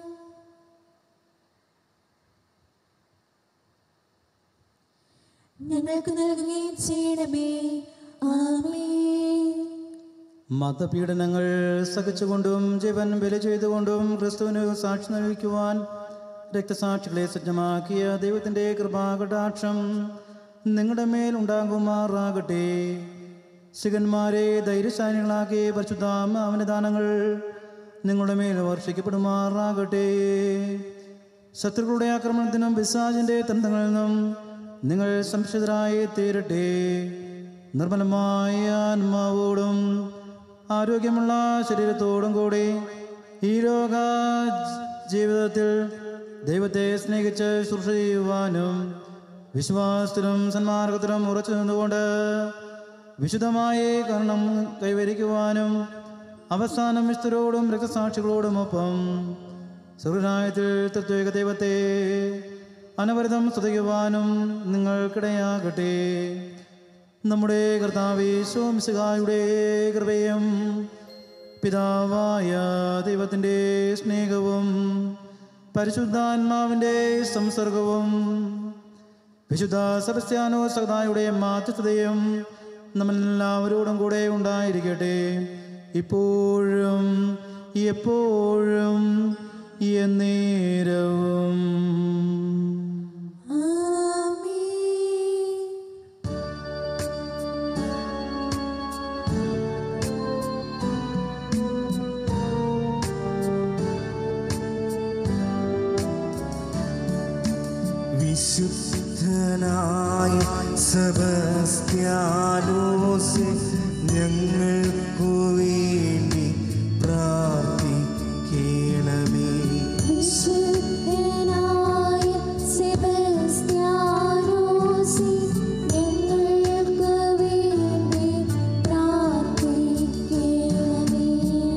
ഞങ്ങൾക്ക് നൽകുകയും ചെയ്യണമേ ആമേൻ മതപീഡനങ്ങൾ സഹിച്ചുകൊണ്ടും ജീവൻ ബലി ചെയ്തുകൊണ്ടും ക്രിസ്തുവിന് സാക്ഷി നൽകുവാൻ രക്തസാക്ഷികളെ സജ്ജമാക്കിയ ദൈവത്തിൻ്റെ കൃപാകടാക്ഷം നിങ്ങളുടെ മേൽ ഉണ്ടാകുമാറാകട്ടെ ശിഖന്മാരെ ധൈര്യശാലികളാക്കി പരിശുദ്ധാമ അവന്റെ ദാനങ്ങൾ നിങ്ങളുടെ മേൽ വർഷിക്കപ്പെടുമാറാകട്ടെ ശത്രുക്കളുടെ ആക്രമണത്തിനും പിശാചിന്റെ തന്ത്രങ്ങളിൽ നിന്നും നിങ്ങൾ സംശുദ്ധരായി തീരട്ടെ നിർമ്മലമായ ആത്മാവോടും ആരോഗ്യമുള്ള ശരീരത്തോടും കൂടി ഈ ലോക ജീവിതത്തിൽ ദൈവത്തെ സ്നേഹിച്ച് ശുശ്രൂഷ ചെയ്യുവാനും വിശ്വാസത്തിലും സന്മാർഗത്തിലും ഉറച്ചു നിന്നുകൊണ്ട് വിശുദ്ധമായ കർണം കൈവരിക്കുവാനും അവസാനം വിസ്തരോടും രക്തസാക്ഷികളോടുമൊപ്പം സ്വർഗരായത്തിൽ തത്വേക ദൈവത്തെ അനവരതം സ്തുതിക്കുവാനും നിങ്ങൾക്കിടയാകട്ടെ നമ്മുടെ കർത്താവേ സോംസികായുടെ കൃപയും പിതാവായ ദൈവത്തിൻ്റെ സ്നേഹവും പരിശുദ്ധാത്മാവിൻ്റെ സംസർഗവും വിശുദ്ധ സെബസ്ത്യാനോ സഹതായുടെ മാതൃത്വതയും നമ്മളെല്ലാവരോടും കൂടെ ഉണ്ടായിരിക്കട്ടെ ഇപ്പോഴും എപ്പോഴും എന്നേരവും ആമേൻ വിശുദ്ധനായ സബസ്ത്യാനോസ് ഞങ്ങൾക്കു വേണ്ടി പ്രാർത്ഥിക്കണമേ വിശുദ്ധനായ സെബസ്ത്യാനോസേ, ഞങ്ങൾക്ക് വേണ്ടി പ്രാർത്ഥിക്കണമേ.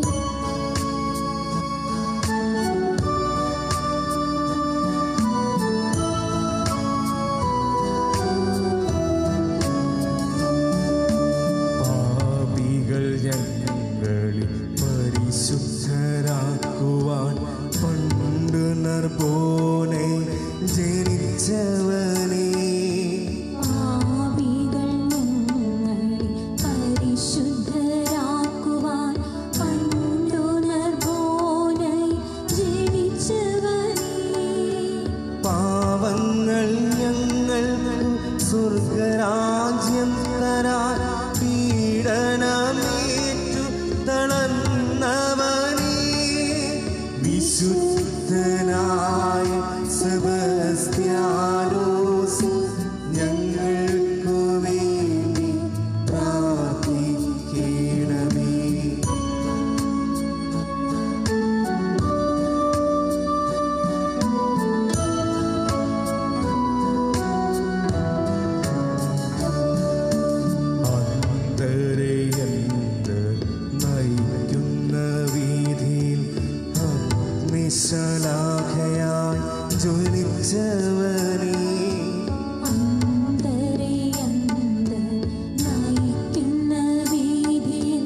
പാപികൾ ഞങ്ങളിൽ പരിശുദ്ധരാക്കുവാൻ പണ്ടു നർബോനെ ജനിച്ചവനേ പാപികൾ ഞങ്ങളെ പരിശുദ്ധരാക്കുവാൻ പണ്ടു നർബോനായി ജനിച്ചവനേ. പാവങ്ങൾ ഞങ്ങൾ സ്വർഗരാജ്യം തരാൻ പീഡനമേറ്റു തളർന്നവനേ വിശുദ്ധനായ സെബസ്ത്യാനോസ് ഞങ്ങൾക്കു വേണ്ടി പ്രാർത്ഥിക്കണമേ അന്തരയന്ത് നയിക്കുന്ന വീതിയിൽ അഗ്നിശലാഖയായി ജ്വലിച്ചവനേ അന്തരയന്ത് നയിക്കുന്ന വീതിയിൽ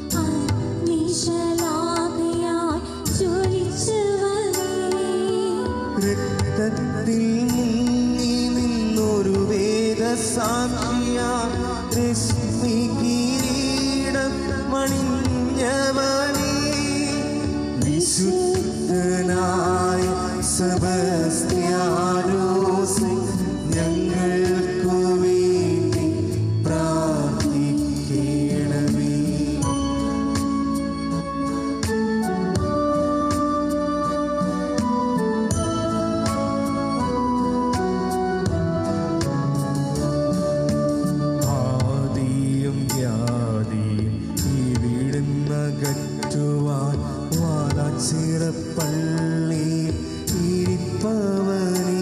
അഗ്നിശലാഖയായി ജ്വലിച്ചവനേ. രക്തത്തിൽ മുങ്ങി നിന്നൊരു വേദസാക്ഷിയാ രശ്മി കിരീടം മണിഞ്ഞവനേ വിശുദ്ധനായ സബസ്ത്യാനോസ് ഞങ്ങൾക്കു വേണ്ടി പ്രാർത്ഥിക്കണമേ ആദിയും യാദിയും ഇവിടുന്ന ഗറ്റുവാൻ വാലാച്ചിറപ്പള്ളി ഇരിപ്പവനേ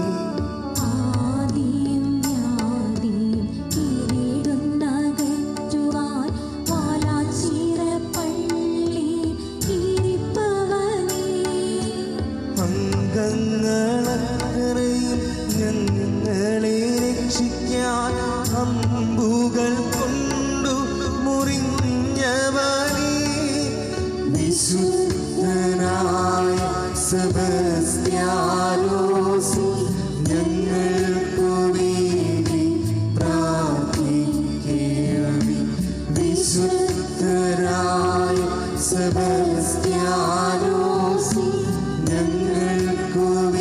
ആദിയും യാദിയും കിരീടുന്നകറ്റുവാൻ വാലാച്ചിറപ്പള്ളി ഇരിപ്പവനേ. അംഗങ്ങളക്കരയും ഞങ്ങളെ രക്ഷിക്കാൻ അമ്പുകൾ കൊണ്ടു മുറിഞ്ഞവനേ വിശുദ്ധനായ സെബസ്ത്യാനോസ് ഞങ്ങൾക്കു വേണ്ടി പ്രാർത്ഥിക്കണമേ വിശുദ്ധനായ സെബസ്ത്യാനോസ് ഞങ്ങൾക്കു